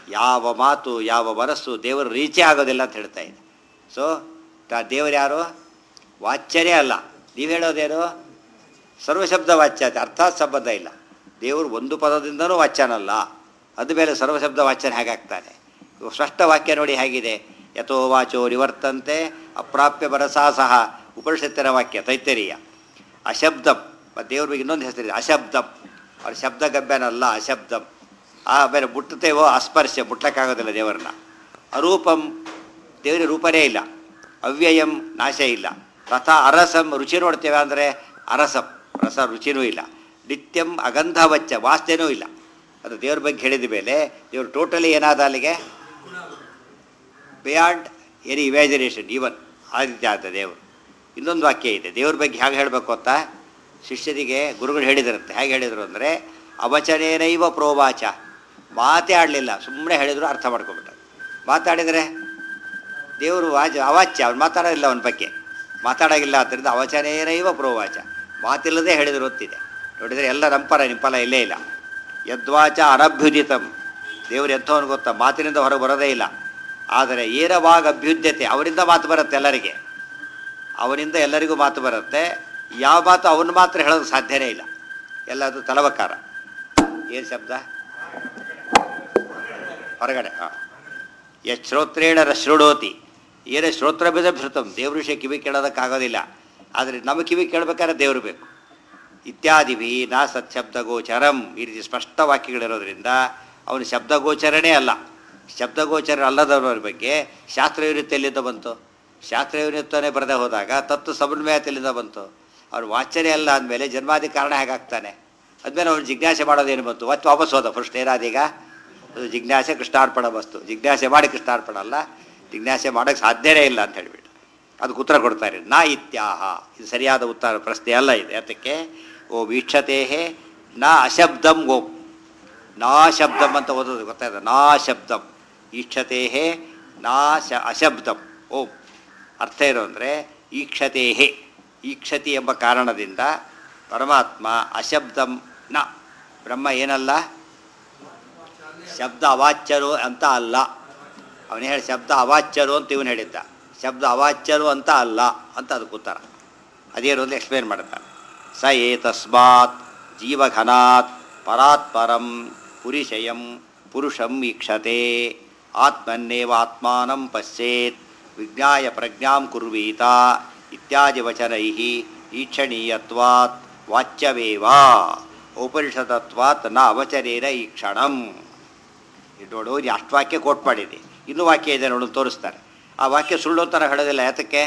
ಯಾವ ಮಾತು ಯಾವ ಮನಸ್ಸು ದೇವರು ರೀಚೇ ಆಗೋದಿಲ್ಲ ಅಂತ ಹೇಳ್ತಾ ಇದೆ ಸೊ ದೇವರು ಯಾರು ವಾಚ್ಯನೇ ಅಲ್ಲ ನೀವು ಹೇಳೋದೇನು ಸರ್ವಶಬ್ದ ವಾಚ್ಯ ಅಂತ ಅರ್ಥಾತ್ ಸಂಬಂಧ ಇಲ್ಲ ದೇವರು ಒಂದು ಪದದಿಂದನೂ ವಾಚ್ಯನಲ್ಲ ಅದು ಮೇಲೆ ಸರ್ವಶಬ್ದ ವಾಚ್ಯನ ಹೇಗಾಗ್ತಾನೆ ಸ್ಪಷ್ಟ ವಾಕ್ಯ ನೋಡಿ ಹೇಗಿದೆ ಯಥೋ ವಾಚೋ ನಿವರ್ತಂತೆ ಅಪ್ರಾಪ್ಯ ಬರಸಾ ಸಹ ಉಪನಿಷತ್ತಿನ ವಾಕ್ಯ ತೈತರಿಯ ಅಶಬ್ದಂ ಮತ್ತು ದೇವ್ರ ಬಗ್ಗೆ ಇನ್ನೊಂದು ಹೆಸರಿದೆ ಅಶಬ್ದಂ ಅವ್ರ ಶಬ್ದ ಗಬ್ಯನಲ್ಲ ಅಶಬ್ದಂ ಆಮೇಲೆ ಮುಟ್ಟುತ್ತೇವೋ ಅಸ್ಪರ್ಶ ಮುಟ್ಲಕ್ಕಾಗೋದಿಲ್ಲ ದೇವರನ್ನ ಅರೂಪಂ ದೇವರ ರೂಪನೇ ಇಲ್ಲ ಅವ್ಯಯಂ ನಾಶ ಇಲ್ಲ ತಥಾ ಅರಸಂ ರುಚಿ ನೋಡ್ತೇವೆ ಅಂದರೆ ಅರಸಂ ರಸ ರುಚಿನೂ ಇಲ್ಲ ನಿತ್ಯಂ ಅಗಂಧವಚ್ಚ ವಾಸನೆನೂ ಇಲ್ಲ ಅದು ದೇವ್ರ ಬಗ್ಗೆ ಹೇಳಿದ ಮೇಲೆ ದೇವರು ಟೋಟಲಿ ಏನಾದ ಅಲ್ಲಿಗೆ ಬಿಯಾಂಡ್ ಎನಿ ಇಮ್ಯಾಜಿನೇಷನ್ ಈವನ್ ಆ ರೀತಿ ಆದ ದೇವರು ಇನ್ನೊಂದು ವಾಕ್ಯ ಇದೆ ದೇವ್ರ ಬಗ್ಗೆ ಹೇಗೆ ಹೇಳಬೇಕು ಅಂತ ಶಿಷ್ಯರಿಗೆ ಗುರುಗಳು ಹೇಳಿದ್ರಂತೆ ಹೇಗೆ ಹೇಳಿದರು ಅಂದರೆ ಅವಚನೇನೈವ ಪ್ರೋವಾಚ ಮಾತೇ ಆಡಲಿಲ್ಲ ಸುಮ್ಮನೆ ಹೇಳಿದ್ರು ಅರ್ಥ ಮಾಡ್ಕೊಬಿಟ್ರು ಮಾತಾಡಿದರೆ ದೇವರು ವಾಚ ಅವಾಚ್ಯ ಅವ್ನು ಮಾತಾಡೋದಿಲ್ಲ ಅವನ ಬಗ್ಗೆ ಮಾತಾಡೋಗಿಲ್ಲ ಆದ್ದರಿಂದ ಅವಚನೇನೈವ ಪ್ರೋವಾಚ ಮಾತಿಲ್ಲದೆ ಹೇಳಿದ್ರು ಅಂತಿದೆ ನೋಡಿದರೆ ಎಲ್ಲ ನಂಪರ ನಿಂಪಲ ಇಲ್ಲೇ ಇಲ್ಲ ಯದ್ವಾಚ ಅನಭ್ಯುದಿತಂ ದೇವರು ಎಂಥವನು ಗೊತ್ತಾ ಮಾತಿನಿಂದ ಹೊರಗೆ ಬರೋದೇ ಇಲ್ಲ ಆದರೆ ಏರವಾಗ ಅಭ್ಯುದ್ಯತೆ ಅವರಿಂದ ಮಾತು ಬರುತ್ತೆ ಎಲ್ಲರಿಗೆ ಅವನಿಂದ ಎಲ್ಲರಿಗೂ ಮಾತು ಬರುತ್ತೆ ಯಾವ ಮಾತು ಅವನು ಮಾತ್ರ ಹೇಳೋದು ಸಾಧ್ಯನೇ ಇಲ್ಲ ಎಲ್ಲ ಅದು ತಲವಕಾರ ಏನು ಶಬ್ದ ಹೊರಗಡೆ ಹಾಂ ಯತ್ ಶ್ರೋತ್ರೇಣ ರಶ್ರುಡೋತಿ ಏನೇ ಶ್ರೋತ್ರ ಶ್ರುತಂ ದೇವ್ರ ವಿಷಯ ಕಿವಿ ಕೇಳೋದಕ್ಕಾಗೋದಿಲ್ಲ ಆದರೆ ನಮ್ಮ ಕಿವಿ ಕೇಳಬೇಕಾದ್ರೆ ದೇವರು ಬೇಕು ಇತ್ಯಾದಿಭಿ ನಾ ಸತ್ಶಬ್ದಗೋಚರಂ ಈ ರೀತಿ ಸ್ಪಷ್ಟ ವಾಕ್ಯಗಳಿರೋದ್ರಿಂದ ಅವನು ಶಬ್ದಗೋಚರನೇ ಅಲ್ಲ ಶಬ್ದಗೋಚರ ಅಲ್ಲದವರ ಬಗ್ಗೆ ಶಾಸ್ತ್ರವಿರುತ್ತೆಲ್ಲಿಂದ ಬಂತು ಶಾಸ್ತ್ರವಿರುತ್ತನೇ ಬರದೇ ಹೋದಾಗ ತತ್ವ ಸಮನ್ವಯತೆಲ್ಲಿಂದ ಬಂತು ಅವ್ರು ವಾಚನೆ ಅಲ್ಲ ಅಂದಮೇಲೆ ಜನ್ಮಾದಿ ಕಾರಣ ಹೇಗಾಗ್ತಾನೆ ಅದ್ಮೇಲೆ ಅವ್ನು ಜಿಜ್ಞಾಸೆ ಮಾಡೋದೇನು ಬಂತು ಮತ್ತೆ ವಾಪಸ್ ಹೋದ ಫಸ್ಟ್ ಏನಾದೀಗ ಅದು ಜಿಜ್ಞಾಸೆ ಕೃಷ್ಣಾರ್ಪಣ ವಸ್ತು ಜಿಜ್ಞಾಸೆ ಮಾಡಿ ಕೃಷ್ಣಾರ್ಪಣ ಅಲ್ಲ ಜಿಜ್ಞಾಸೆ ಮಾಡೋಕ್ಕೆ ಸಾಧ್ಯನೇ ಇಲ್ಲ ಅಂತ ಹೇಳಿಬಿಟ್ಟು ಅದಕ್ಕೆ ಉತ್ತರ ಕೊಡ್ತಾರೆ ನಾ ಇತ್ಯಾಹ ಇದು ಸರಿಯಾದ ಉತ್ತರ ಪ್ರಶ್ನೆ ಅಲ್ಲ ಇದು ಯಾತಕ್ಕೆ ಓ ವೀಕ್ಷತೆ ನಾ ಅಶಬ್ದಂ ಓಂ ನಾ ಶಬ್ದಂ ಅಂತ ಓದೋದು ಗೊತ್ತಾಯ್ತು ನಾ ಶಬ್ದಂ ಈಕ್ಷತೆ ನಾ ಶ ಅಶಬ್ದಂ ಓಂ ಅರ್ಥ ಏನು ಅಂದರೆ ಈಕ್ಷತೆ ಈಕ್ಷತಿ ಎಂಬ ಕಾರಣದಿಂದ ಪರಮಾತ್ಮ ಅಶಬ್ದಂ ನ ಬ್ರಹ್ಮ ಏನಲ್ಲ ಶಬ್ದ ಅವಾಚ್ಯರು ಅಂತ ಅಲ್ಲ ಅವನು ಹೇಳಿ ಶಬ್ದ ಅವಾಚ್ಯರು ಅಂತ ಇವನು ಹೇಳಿದ್ದ ಶಬ್ದ ಅವಾಚ್ಯರು ಅಂತ ಅಲ್ಲ ಅಂತ ಅದಕ್ಕೆ ಉತ್ತರ ಅದೇನು ಅಂತ ಎಕ್ಸ್ಪ್ಲೇನ್ ಮಾಡ್ತಾನೆ ಸ ಏತಸ್ಮಾತ್ ಜೀವಘನಾತ್ ಪರಾತ್ಪರಂ ಪುರಿಶಯಂ ಪುರುಷಂ ಈಕ್ಷತೆ ಆತ್ಮನ್ನೇವ ಆತ್ಮಾನಂ ಪಶ್ಯೇತ್ ವಿಜ್ಞಾಯ ಪ್ರಜ್ಞಾಂ ಕುರ್ವೀತ ಇತ್ಯಾದಿ ವಚನೈ ಈಕ್ಷಣೀಯತ್ವಾತ್ ವಾಚ್ಯವೇವ ಉಪನಿಷದತ್ವಾತ್ ನ ಅವಚರೇನ ಈಕ್ಷಣಂ ಇದು ನೋಡು ಇದು ಅಷ್ಟು ವಾಕ್ಯ ಕೋಟ್ ಮಾಡಿದೆ ಇನ್ನೂ ವಾಕ್ಯ ಇದೆ ನೋಡು ತೋರಿಸ್ತಾರೆ ಆ ವಾಕ್ಯ ಸುಳ್ಳು ಅಂತ ನಾವು ಹೇಳೋದಿಲ್ಲ ಯಾತಕ್ಕೆ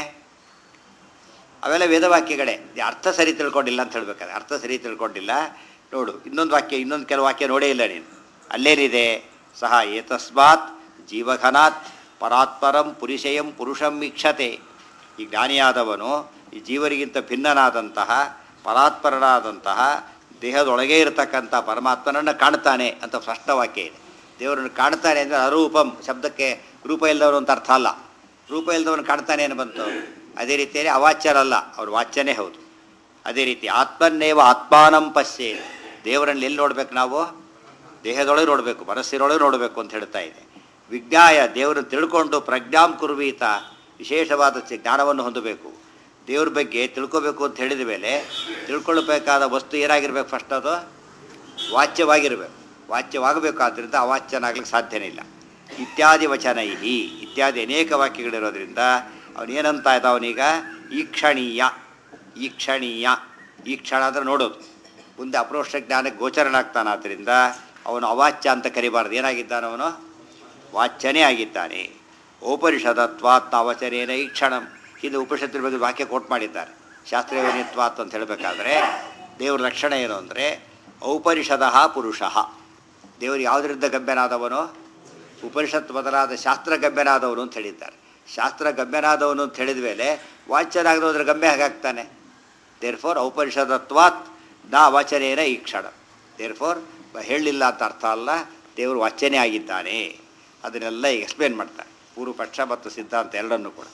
ಅವೆಲ್ಲ ವೇದವಾಕ್ಯಗಳೇ ಇದು ಅರ್ಥ ಸರಿ ತಿಳ್ಕೊಂಡಿಲ್ಲ ಅಂತ ಹೇಳ್ಬೇಕಾದ್ರೆ ಅರ್ಥ ಸರಿ ತಿಳ್ಕೊಂಡಿಲ್ಲ ನೋಡು ಇನ್ನೊಂದು ವಾಕ್ಯ ಇನ್ನೊಂದು ಕೆಲವು ವಾಕ್ಯ ನೋಡೇ ಇಲ್ಲ ನೀನು ಅಲ್ಲೇನಿದೆ ಸಹ ಏತಸ್ಮಾತ್ ಜೀವಘನಾತ್ ಪರಾತ್ಪರಂ ಪುರುಷಯಂ ಪುರುಷಂ ವೀಕ್ಷತೆ ಈ ಜ್ಞಾನಿಯಾದವನು ಈ ಜೀವರಿಗಿಂತ ಭಿನ್ನನಾದಂತಹ ಪರಾತ್ಪರನಾದಂತಹ ದೇಹದೊಳಗೆ ಇರತಕ್ಕಂಥ ಪರಮಾತ್ಮನನ್ನು ಕಾಣ್ತಾನೆ ಅಂತ ಸ್ಪಷ್ಟ ವಾಕ್ಯ ಇದೆ ದೇವರನ್ನು ಕಾಣ್ತಾನೆ ಅಂದರೆ ಅರೂಪಂ ಶಬ್ದಕ್ಕೆ ರೂಪ ಇಲ್ಲದವನು ಅಂತ ಅರ್ಥ ಅಲ್ಲ ರೂಪ ಇಲ್ಲದವನು ಕಾಣ್ತಾನೆ ಏನು ಬಂತು ಅದೇ ರೀತಿಯಲ್ಲಿ ಅವಾಚ್ಯರಲ್ಲ ಅವ್ರು ವಾಚ್ಯನೇ ಹೌದು ಅದೇ ರೀತಿ ಆತ್ಮನ್ನೇವ ಆತ್ಮಾನಂ ಪಶ್ಯೆ ದೇವರನ್ನು ಎಲ್ಲಿ ನೋಡ್ಬೇಕು ನಾವು ದೇಹದೊಳಗೆ ನೋಡಬೇಕು ಮನಸ್ಸಿನೊಳಗೆ ನೋಡಬೇಕು ಅಂತ ಹೇಳ್ತಾ ಇದೆ ವಿಜ್ಞಾಯ ದೇವರನ್ನು ತಿಳ್ಕೊಂಡು ಪ್ರಜ್ಞಾಂ ಕುರ್ವೀತ ವಿಶೇಷವಾದ ಚ- ಜ್ಞಾನವನ್ನು ಹೊಂದಬೇಕು ದೇವ್ರ ಬಗ್ಗೆ ತಿಳ್ಕೋಬೇಕು ಅಂತ ಹೇಳಿದ ಮೇಲೆ ತಿಳ್ಕೊಳ್ಬೇಕಾದ ವಸ್ತು ಏನಾಗಿರ್ಬೇಕು ಫಸ್ಟ್ ಅದು ವಾಚ್ಯವಾಗಿರಬೇಕು ವಾಚ್ಯವಾಗಬೇಕು ಆದ್ದರಿಂದ ಅವಾಚ್ಯನಾಗ್ಲಿಕ್ಕೆ ಸಾಧ್ಯನೇ ಇಲ್ಲ ಇತ್ಯಾದಿ ವಚನೈಹಿ ಇತ್ಯಾದಿ ಅನೇಕ ವಾಕ್ಯಗಳಿರೋದ್ರಿಂದ ಅವನೇನಂತ ಇದ್ದ ಅವನೀಗ ಈಕ್ಷಣೀಯ ಈಕ್ಷಣೀಯ ಈ ಕ್ಷಣ ಅಂದರೆ ನೋಡೋದು ಮುಂದೆ ಅಪ್ರೋಷ್ಟ ಜ್ಞಾನಕ್ಕೆ ಗೋಚರನಾಗ್ತಾನೆ ಆದ್ದರಿಂದ ಅವನು ಅವಾಚ್ಯ ಅಂತ ಕರಿಬಾರ್ದು ಏನಾಗಿದ್ದಾನೆ ಅವನು ವಾಚ್ಯನೇ ಆಗಿದ್ದಾನೆ ಔಪನಿಷದತ್ವಾತ್ ಅವಚನೇನ ಈ ಕ್ಷಣಂ ಇದು ಉಪನಿಷತ್ತಿನ ಬಗ್ಗೆ ವಾಕ್ಯ ಕೋಟ್ ಮಾಡಿದ್ದಾರೆ ಶಾಸ್ತ್ರೀಯನಿತ್ವಾತ್ ಅಂತ ಹೇಳಬೇಕಾದ್ರೆ ದೇವ್ರ ಲಕ್ಷಣ ಏನು ಅಂದರೆ ಔಪನಿಷದ ಪುರುಷ ದೇವರು ಯಾವುದರಿಂದ ಗಮ್ಯನಾದವನು ಉಪನಿಷತ್ ಮೊದಲಾದ ಶಾಸ್ತ್ರ ಗಮ್ಯನಾದವನು ಅಂತ ಹೇಳಿದ್ದಾರೆ ಶಾಸ್ತ್ರ ಗಮ್ಯನಾದವನು ಅಂತ ಹೇಳಿದ ಮೇಲೆ ವಾಚ್ಯನಾಗದೋದ್ರ ಗಮ್ಯ ಹೇಗಾಗ್ತಾನೆ ದೇರ್ ಫೋರ್ ಔಪನಿಷದತ್ವಾತ್ ನಾ ವಾಚನೇನ ಈ ಕ್ಷಣ ದೇರ್ ಫೋರ್ ಹೇಳಲಿಲ್ಲ ಅಂತ ಅರ್ಥ ಅಲ್ಲ ದೇವರು ವಾಚ್ಯನೇ ಆಗಿದ್ದಾನೆ ಅದನ್ನೆಲ್ಲ ಈಗ ಎಕ್ಸ್ಪ್ಲೇನ್ ಮಾಡ್ತಾರೆ ಪೂರ್ವ ಪಕ್ಷ ಮತ್ತು ಸಿದ್ಧಾಂತ ಎರಡನ್ನೂ ಕೂಡ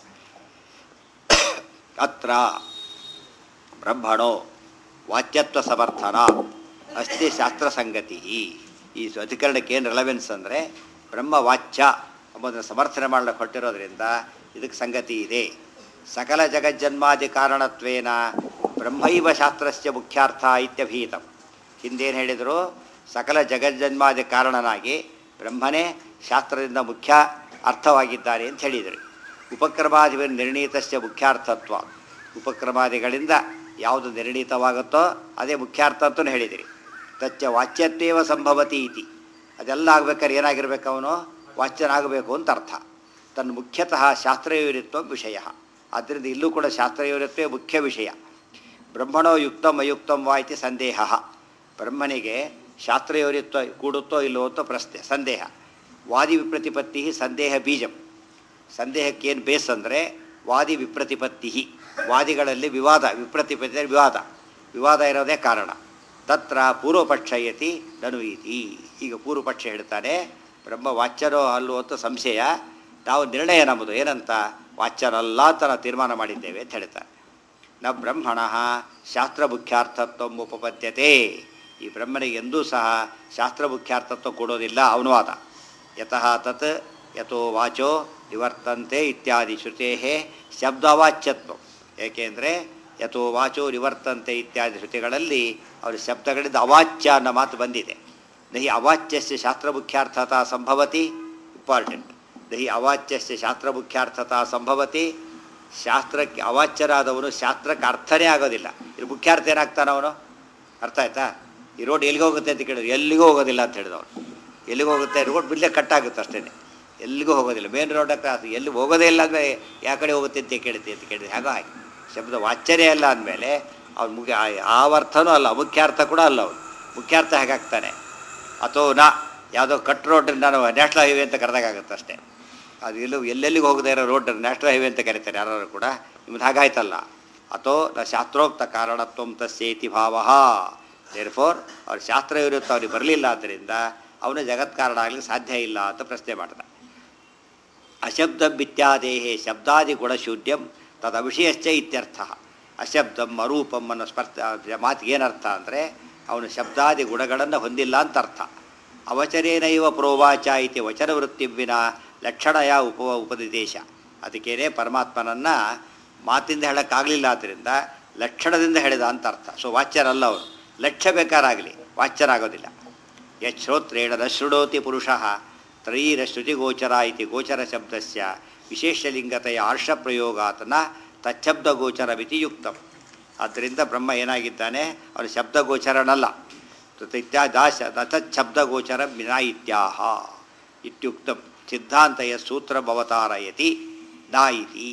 ಅತ್ರ ಬ್ರಹ್ಮಣೋ ವಾಚ್ಯತ್ವ ಸಮರ್ಥನ ಅಸ್ತಿ ಶಾಸ್ತ್ರ ಸಂಗತಿ ಈ ಅಧಿಕರಣಕ್ಕೆ ಏನು ರೆಲವೆನ್ಸ್ ಅಂದರೆ ಬ್ರಹ್ಮವಾಚ್ಯ ಎಂಬುದನ್ನು ಸಮರ್ಥನೆ ಮಾಡಲು ಕೊಟ್ಟಿರೋದ್ರಿಂದ ಇದಕ್ಕೆ ಸಂಗತಿ ಇದೆ ಸಕಲ ಜಗಜ್ಜನ್ಮಾದಿ ಕಾರಣತ್ವೇನ ಬ್ರಹ್ಮೈವ ಶಾಸ್ತ್ರಸ್ಯ ಮುಖ್ಯಾರ್ಥ ಇತ್ಯಭೀತಂ ಹಿಂದೇನು ಹೇಳಿದರು ಸಕಲ ಜಗಜ್ಜನ್ಮಾದಿ ಕಾರಣನಾಗಿ ಬ್ರಹ್ಮನೇ ಶಾಸ್ತ್ರದಿಂದ ಮುಖ್ಯ ಅರ್ಥವಾಗಿದ್ದಾರೆ ಅಂತ ಹೇಳಿದರು ಉಪಕ್ರಮಾದಿವ ನಿರ್ಣೀತಸ್ಯ ಮುಖ್ಯಾರ್ಥತ್ವ ಉಪಕ್ರಮಾದಿಗಳಿಂದ ಯಾವುದು ನಿರ್ಣೀತವಾಗುತ್ತೋ ಅದೇ ಮುಖ್ಯಾರ್ಥ ಅಂತಲೂ ಹೇಳಿದಿರಿ ತಚ್ಚ ವಾಚ್ಯತ್ವೇವ ಸಂಭವತಿ ಇತಿ ಅದೆಲ್ಲ ಆಗ್ಬೇಕಾದ್ರೆ ಏನಾಗಿರ್ಬೇಕು ಅವನು ವಾಚ್ಯನಾಗಬೇಕು ಅಂತ ಅರ್ಥ ತನ್ನ ಮುಖ್ಯತಃ ಶಾಸ್ತ್ರಯೋರಿತ್ವ ವಿಷಯ ಆದ್ದರಿಂದ ಇಲ್ಲೂ ಕೂಡ ಶಾಸ್ತ್ರಯೋರಿತ್ವೇ ಮುಖ್ಯ ವಿಷಯ ಬ್ರಹ್ಮಣೋ ಯುಕ್ತಂ ಅಯುಕ್ತಂ ವಾ ಇತಿ ಸಂದೇಹ ಬ್ರಹ್ಮನಿಗೆ ಶಾಸ್ತ್ರಯೋರಿತ್ವ ಕೂಡುತ್ತೋ ಇಲ್ಲವೋ ಅಂತ ಪ್ರಶ್ನೆ ಸಂದೇಹ ವಾದಿ ವಿಪ್ರತಿಪತ್ತಿ ಸಂದೇಹ ಬೀಜಂ ಸಂದೇಹಕ್ಕೇನು ಬೇಸ್ ಅಂದರೆ ವಾದಿ ವಿಪ್ರತಿಪತ್ತಿ ವಾದಿಗಳಲ್ಲಿ ವಿವಾದ ವಿಪ್ರತಿಪತ್ತಿ ವಿವಾದ ವಿವಾದ ಇರೋದೇ ಕಾರಣ ತತ್ರ ಪೂರ್ವಪಕ್ಷಯತಿ ನನು ಇತಿ ಈಗ ಪೂರ್ವಪಕ್ಷ ಹೇಳ್ತಾನೆ ಬ್ರಹ್ಮ ವಾಚ್ಯರೋ ಅಲ್ಲೋ ಅಂತ ಸಂಶಯ ನಾವು ನಿರ್ಣಯ ನಮ್ಮದು ಏನಂತ ವಾಚ್ಯರಲ್ಲ ಅಂತ ನಾವು ತೀರ್ಮಾನ ಮಾಡಿದ್ದೇವೆ ಅಂತ ಹೇಳ್ತಾರೆ ನ ಬ್ರಹ್ಮಣ ಶಾಸ್ತ್ರ ಮುಖ್ಯಾರ್ಥತ್ವ ಉಪಪದ್ಯತೆ ಈ ಬ್ರಹ್ಮನಿಗೆ ಎಂದೂ ಸಹ ಶಾಸ್ತ್ರ ಮುಖ್ಯಾರ್ಥತ್ವ ಕೊಡೋದಿಲ್ಲ ಅವನುವಾದ ಯತಃ ತತ್ ಯಥೋ ವಾಚೋ ನಿವರ್ತಂತೆ ಇತ್ಯಾದಿ ಶ್ರುತೇ ಶಬ್ದವಾಚ್ಯತ್ವ ಏಕೆಂದರೆ ಯಥೋ ವಾಚೋ ನಿವರ್ತಂತೆ ಇತ್ಯಾದಿ ಶ್ರುತಿಗಳಲ್ಲಿ ಅವರ ಶಬ್ದಗಳಿಂದ ಅವಾಚ್ಯ ಅನ್ನೋ ಮಾತು ಬಂದಿದೆ ನಹಿ ಅವಾಚ್ಯಸ್ಯ ಶಾಸ್ತ್ರ ಮುಖ್ಯಾರ್ಥತಾ ಸಂಭವತಿ ಇಂಪಾರ್ಟೆಂಟ್ ನಹಿ ಅವಾಚ್ಯಸ್ಯ ಶಾಸ್ತ್ರ ಮುಖ್ಯಾರ್ಥತಾ ಸಂಭವತಿ ಶಾಸ್ತ್ರಕ್ಕೆ ಅವಾಚ್ಯರಾದವನು ಶಾಸ್ತ್ರಕ್ಕೆ ಅರ್ಥನೇ ಆಗೋದಿಲ್ಲ ಇದು ಮುಖ್ಯಾರ್ಥ ಏನಾಗ್ತಾನೆ ಅವನು ಅರ್ಥ ಆಯ್ತಾ ಈ ರೋಡ್ ಎಲ್ಲಿಗೆ ಹೋಗುತ್ತೆ ಅಂತ ಕೇಳಿದ್ರು ಎಲ್ಲಿಗೂ ಹೋಗೋದಿಲ್ಲ ಅಂತ ಹೇಳಿದವನು ಎಲ್ಲಿಗೆ ಹೋಗುತ್ತೆ ರೋಡ್ ಬಿಡಲೇ ಕಟ್ಟಾಗುತ್ತೆ ಅಷ್ಟೇ ಎಲ್ಲಿಗೂ ಹೋಗೋದಿಲ್ಲ ಮೇನ್ ರೋಡ್ ಕ್ರಾಸ್ ಎಲ್ಲಿ ಹೋಗೋದೇ ಇಲ್ಲ ಅಂದರೆ ಯಾವ ಕಡೆ ಹೋಗುತ್ತೆ ಅಂತ ಕೇಳುತ್ತೆ ಅಂತ ಕೇಳಿದ್ರೆ ಹಾಗೋ ಹಾಗೆ ಶಬ್ದ ವಾಚ್ಯನೇ ಅಲ್ಲ ಅಂದಮೇಲೆ ಅವ್ನು ಮುಖ್ಯ ಆ ಅರ್ಥನೂ ಅಲ್ಲ ಮುಖ್ಯಾರ್ಥ ಕೂಡ ಅಲ್ಲ ಅವನು ಮುಖ್ಯಾರ್ಥ ಹೇಗಾಗ್ತಾನೆ ಅಥವಾ ನಾ ಯಾವುದೋ ಕಟ್ ರೋಡ್ ನಾನು ನ್ಯಾಷನಲ್ ಹೈವೇ ಅಂತ ಕರೆದಾಗುತ್ತೆ ಅಷ್ಟೇ ಅದು ಎಲ್ಲೂ ಎಲ್ಲೆಲ್ಲಿಗೆ ಹೋಗದೇ ಇರೋ ರೋಡ್ ನ್ಯಾಷನಲ್ ಹೈವೇ ಅಂತ ಕರೀತಾರೆ ಯಾರು ಕೂಡ ನಿಮ್ದು ಹಾಗಾಯ್ತಲ್ಲ ಅಥೋ ನ ಶಾಸ್ತ್ರೋಕ್ತ ಕಾರಣತ್ವಂ ತಸ್ಯೇತಿ ಭಾವ ದೇರ್ ಫೋರ್ ಅವ್ರ ಶಾಸ್ತ್ರ ಇರುತ್ತೆ ಅವ್ರಿಗೆ ಬರಲಿಲ್ಲ ಆದ್ದರಿಂದ ಅವನು ಜಗತ್ಕಾರಣ ಆಗಲಿಕ್ಕೆ ಸಾಧ್ಯ ಇಲ್ಲ ಅಂತ ಪ್ರಶ್ನೆ ಮಾಡ್ದ ಅಶಬ್ದಂ ಇತ್ಯಾದೇಹೇ ಶಬ್ದಾದಿ ಗುಣಶೂನ್ಯಂ ತದವಿಷಯಶ್ಚ ಇತ್ಯರ್ಥ ಅಶಬ್ದಂ ಅರೂಪಂ ಅನ್ನೋ ಸ್ಪರ್ಶ ಮಾತಿಗೆ ಏನರ್ಥ ಅಂದರೆ ಅವನು ಶಬ್ದಾದಿ ಗುಣಗಳನ್ನು ಹೊಂದಿಲ್ಲ ಅಂತ ಅರ್ಥ ಅವಚರೇನೈವ ಪ್ರೋವಾಚ ಇತಿ ವಚನವೃತ್ತಿವಿನ ಲಕ್ಷಣಯ ಉಪ ಉಪನಿದೇಶ ಅದಕ್ಕೇನೆ ಪರಮಾತ್ಮನನ್ನು ಮಾತಿಂದ ಹೇಳೋಕ್ಕಾಗಲಿಲ್ಲ ಆದ್ದರಿಂದ ಲಕ್ಷಣದಿಂದ ಹೇಳಿದ ಅಂತ ಅರ್ಥ ಸೊ ವಾಚ್ಯರಲ್ಲ ಅವನು ಲಕ್ಷ್ಯ ಬೇಕಾರಾಗಲಿ ವಾಚ್ಯರಾಗೋದಿಲ್ಲ ಯಶ್ರೋತ್ರೇಣ ನ ಶೃಣೋತಿ ಪುರುಷಃ ತ್ರಯೀರ ಶ್ರುತಿಗೋಚರ ಇತಿ ಗೋಚರ ಶಬ್ದಸ್ಯ ವಿಶೇಷಲಿಂಗತೆಯ ಆರ್ಷಪ್ರಯೋಗಾತನ ತಚ್ಛಬ್ದಗೋಚರವಿತಿ ಯುಕ್ತಂ ಆದ್ದರಿಂದ ಬ್ರಹ್ಮ ಏನಾಗಿದ್ದಾನೆ ಅವನು ಶಬ್ದಗೋಚರನಲ್ಲ ಇತ್ಯಾದಾಶ ತಚ್ಛಬ್ದಗೋಚರ ವಿನಾ ಇತ್ಯಾಹ ಇತ್ಯುಕ್ತಂ ಸಿದ್ಧಾಂತಯ ಸೂತ್ರ ಭವತಾರಯತಿ ನಾ ಇತಿ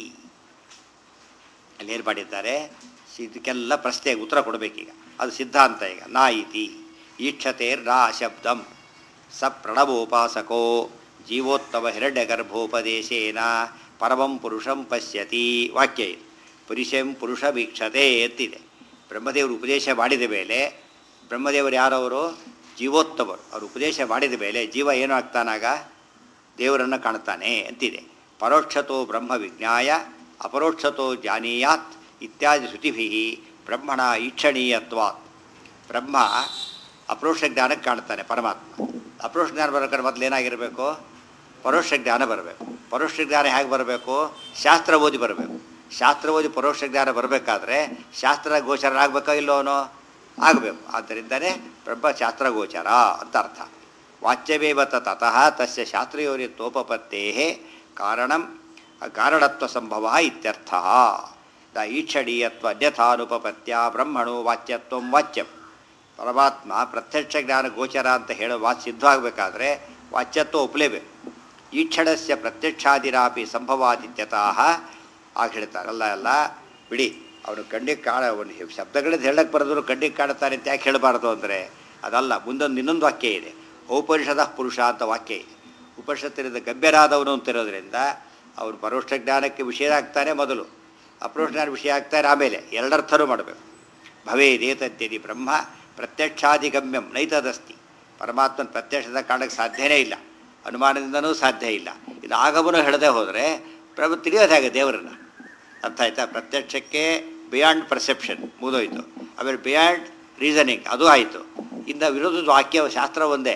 ಅಲ್ಲೇನು ಮಾಡಿದ್ದಾರೆ ಇದಕ್ಕೆಲ್ಲ ಪ್ರಶ್ನೆಗೆ ಉತ್ತರ ಕೊಡಬೇಕೀಗ ಅದು ಸಿದ್ಧಾಂತ ಈಗ ನಾ ಇತಿ ಈಕ್ಷತೇರ್ ನಾ ಶಬ್ದಂ ಸ ಪ್ರಣವೋಪಾಸಕೋ ಜೀವೋತ್ತಮ ಹಿರಣ್ಯಗರ್ಭೋಪದೇಶೇನ ಪರಮಂ ಪುರುಷಂ ಪಶ್ಯತಿ ವಾಕ್ಯ ಇದು ಪುರುಷಂ ಪುರುಷ ವೀಕ್ಷತೆ ಎತ್ತಿದೆ ಬ್ರಹ್ಮದೇವರು ಉಪದೇಶ ಮಾಡಿದ ಮೇಲೆ ಬ್ರಹ್ಮದೇವರು ಯಾರವರು ಜೀವೋತ್ತಮರು ಅವರು ಉಪದೇಶ ಮಾಡಿದ ಮೇಲೆ ಜೀವ ಏನು ಆಗ್ತಾನಾಗ ದೇವರನ್ನು ಕಾಣ್ತಾನೆ ಅಂತಿದೆ ಪರೋಕ್ಷತೋ ಬ್ರಹ್ಮ ವಿಜ್ಞಾಯ ಅಪರೋಕ್ಷತೋ ಜಾನೀಯಾತ್ ಇತ್ಯಾದಿ ಶ್ರುತಿಭಿ ಬ್ರಹ್ಮಣ ಈಕ್ಷಣೀಯತ್ವಾತ್ ಬ್ರಹ್ಮ ಅಪರೋಕ್ಷ ಜ್ಞಾನಕ್ಕೆ ಕಾಣ್ತಾನೆ ಪರಮಾತ್ಮ ಅಪರೋಕ್ಷ ಜ್ಞಾನ ಬರಬೇಕಾದ್ರೆ ಮೊದಲು ಏನಾಗಿರಬೇಕು ಪರೋಕ್ಷ ಜ್ಞಾನ ಬರಬೇಕು ಪರೋಕ್ಷ ಜ್ಞಾನ ಹೇಗೆ ಬರಬೇಕು ಶಾಸ್ತ್ರ ಓದಿ ಬರಬೇಕು ಶಾಸ್ತ್ರ ಓದಿ ಪರೋಕ್ಷ ಜ್ಞಾನ ಬರಬೇಕಾದ್ರೆ ಶಾಸ್ತ್ರ ಗೋಚರ ಆಗಬೇಕೋ ಇಲ್ಲೋ ಅವನು ಆಗಬೇಕು ಆದ್ದರಿಂದನೇ ಬ್ರಹ್ಮ ಶಾಸ್ತ್ರ ಗೋಚರ ಅಂತ ಅರ್ಥ ವಾಚ್ಯವೇವ ತತಃ ತಸ್ಯ ಶಾಸ್ತ್ರಯೋನಿತ್ವೋಪತ್ತೇ ಕಾರಣಂ ಕಾರಣತ್ವ ಸಂಭವ ಇತ್ಯರ್ಥ ದ ಈಕ್ಷಣೀಯತ್ವ ಅನ್ಯಥಾನುಪಪತ್ಯ ಬ್ರಹ್ಮಣು ವಾಚ್ಯತ್ವಂ ವಾಚ್ಯಂ ಪರಮಾತ್ಮ ಪ್ರತ್ಯಕ್ಷ ಜ್ಞಾನ ಗೋಚರ ಅಂತ ಹೇಳೋ ವಾಚ್ ಸಿದ್ಧವಾಗಬೇಕಾದ್ರೆ ವಾಚ್ಯತ್ವ ಒಪ್ಪಲೇಬೇಕು ಈಕ್ಷಣಸ್ಯ ಪ್ರತ್ಯಕ್ಷಾದಿರಾಪಿ ಸಂಭವಾದಿತ್ಯತಃ ಆಗ ಹೇಳ್ತಾರೆ ಅಲ್ಲ ಅಲ್ಲ ಬಿಡಿ ಅವನು ಕಣ್ಣಿಗೆ ಕಾಣ ಅವನು ಶಬ್ದಗಳಿಂದ ಹೇಳಕ್ಕೆ ಬರೋದ್ರು ಕಣ್ಣಿಗೆ ಕಾಣುತ್ತಾನೆ ಅಂತ ಯಾಕೆ ಹೇಳಬಾರ್ದು ಅಂದರೆ ಅದಲ್ಲ ಮುಂದೊಂದು ಇನ್ನೊಂದು ವಾಕ್ಯ ಇದೆ ಔಪನಿಷದ ಪುರುಷ ಅಂತ ವಾಕ್ಯ ಇದೆ ಉಪನಿಷತ್ತಿನಿಂದ ಗಭ್ಯರಾದವನು ಅಂತಿರೋದ್ರಿಂದ ಅವನು ಪರೋಕ್ಷ ಜ್ಞಾನಕ್ಕೆ ವಿಷಯ ಆಗ್ತಾನೆ ಮೊದಲು ಅಪರೋಕ್ಷ ಜ್ಞಾನ ವಿಷಯ ಆಗ್ತಾರೆ ಆಮೇಲೆ ಎರಡರ್ಥನೂ ಮಾಡಬೇಕು ಭವೇದೇತದ್ಯದಿ ಬ್ರಹ್ಮ ಪ್ರತ್ಯಕ್ಷಾದಿಗಮ್ಯಂ ನೈತದಸ್ತಿ ಪರಮಾತ್ಮನ ಪ್ರತ್ಯಕ್ಷದ ಕಾಣಕ್ಕೆ ಸಾಧ್ಯನೇ ಇಲ್ಲ ಅನುಮಾನದಿಂದನೂ ಸಾಧ್ಯ ಇಲ್ಲ ಇದು ಆಗಮನೂ ಹೇಳದೆ ಹೋದರೆ ಪ್ರಭು ತಿಳಿಯೋದು ಹೇಗೆ ದೇವರನ್ನು ಅರ್ಥ ಆಯ್ತಾ ಪ್ರತ್ಯಕ್ಷಕ್ಕೆ ಬಿಯಾಂಡ್ ಪರ್ಸೆಪ್ಷನ್ ಮುಗಿದೋಯ್ತು ಆಮೇಲೆ ಬಿಯಾಂಡ್ ರೀಸನಿಂಗ್ ಅದು ಆಯಿತು ಇನ್ನು ವಿರೋಧದ ವಾಕ್ಯ ಶಾಸ್ತ್ರ ಒಂದೇ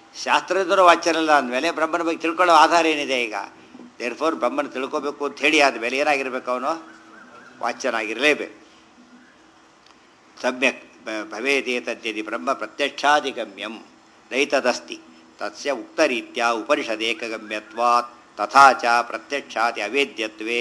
ಶಾಸ್ತ್ರದವರು ವಾಚ್ಯರಲ್ಲ ಅಂದಮೇಲೆ ಬ್ರಹ್ಮನ ಬಗ್ಗೆ ತಿಳ್ಕೊಳ್ಳೋ ಆಧಾರ ಏನಿದೆ ಈಗ ದೇರ್ ಫೋರ್ ಬ್ರಹ್ಮನ ತಿಳ್ಕೊಬೇಕು ಅಂತ ಹೇಳಿ ಆದಮೇಲೆ ಏನಾಗಿರ್ಬೇಕು ಅವನು ವಾಚ್ಯನಾಗಿರಲೇಬೇಕು ಸಮ್ಯಕ್ ಬ- ಭವೇದೇತದ್ಯದಿ ಬ್ರಹ್ಮ ಪ್ರತ್ಯಕ್ಷಾಧಿಗಮ್ಯಂ ನೈತದಸ್ತಿ ತಸ್ಯ ಉಕ್ತರೀತ್ಯ ಉಪನಿಷದೇಕಗಮ್ಯತ್ವಾತ್ ತಥಾ ಚ ಪ್ರತ್ಯಕ್ಷಾದಿ ಅವೇದ್ಯತ್ವೇ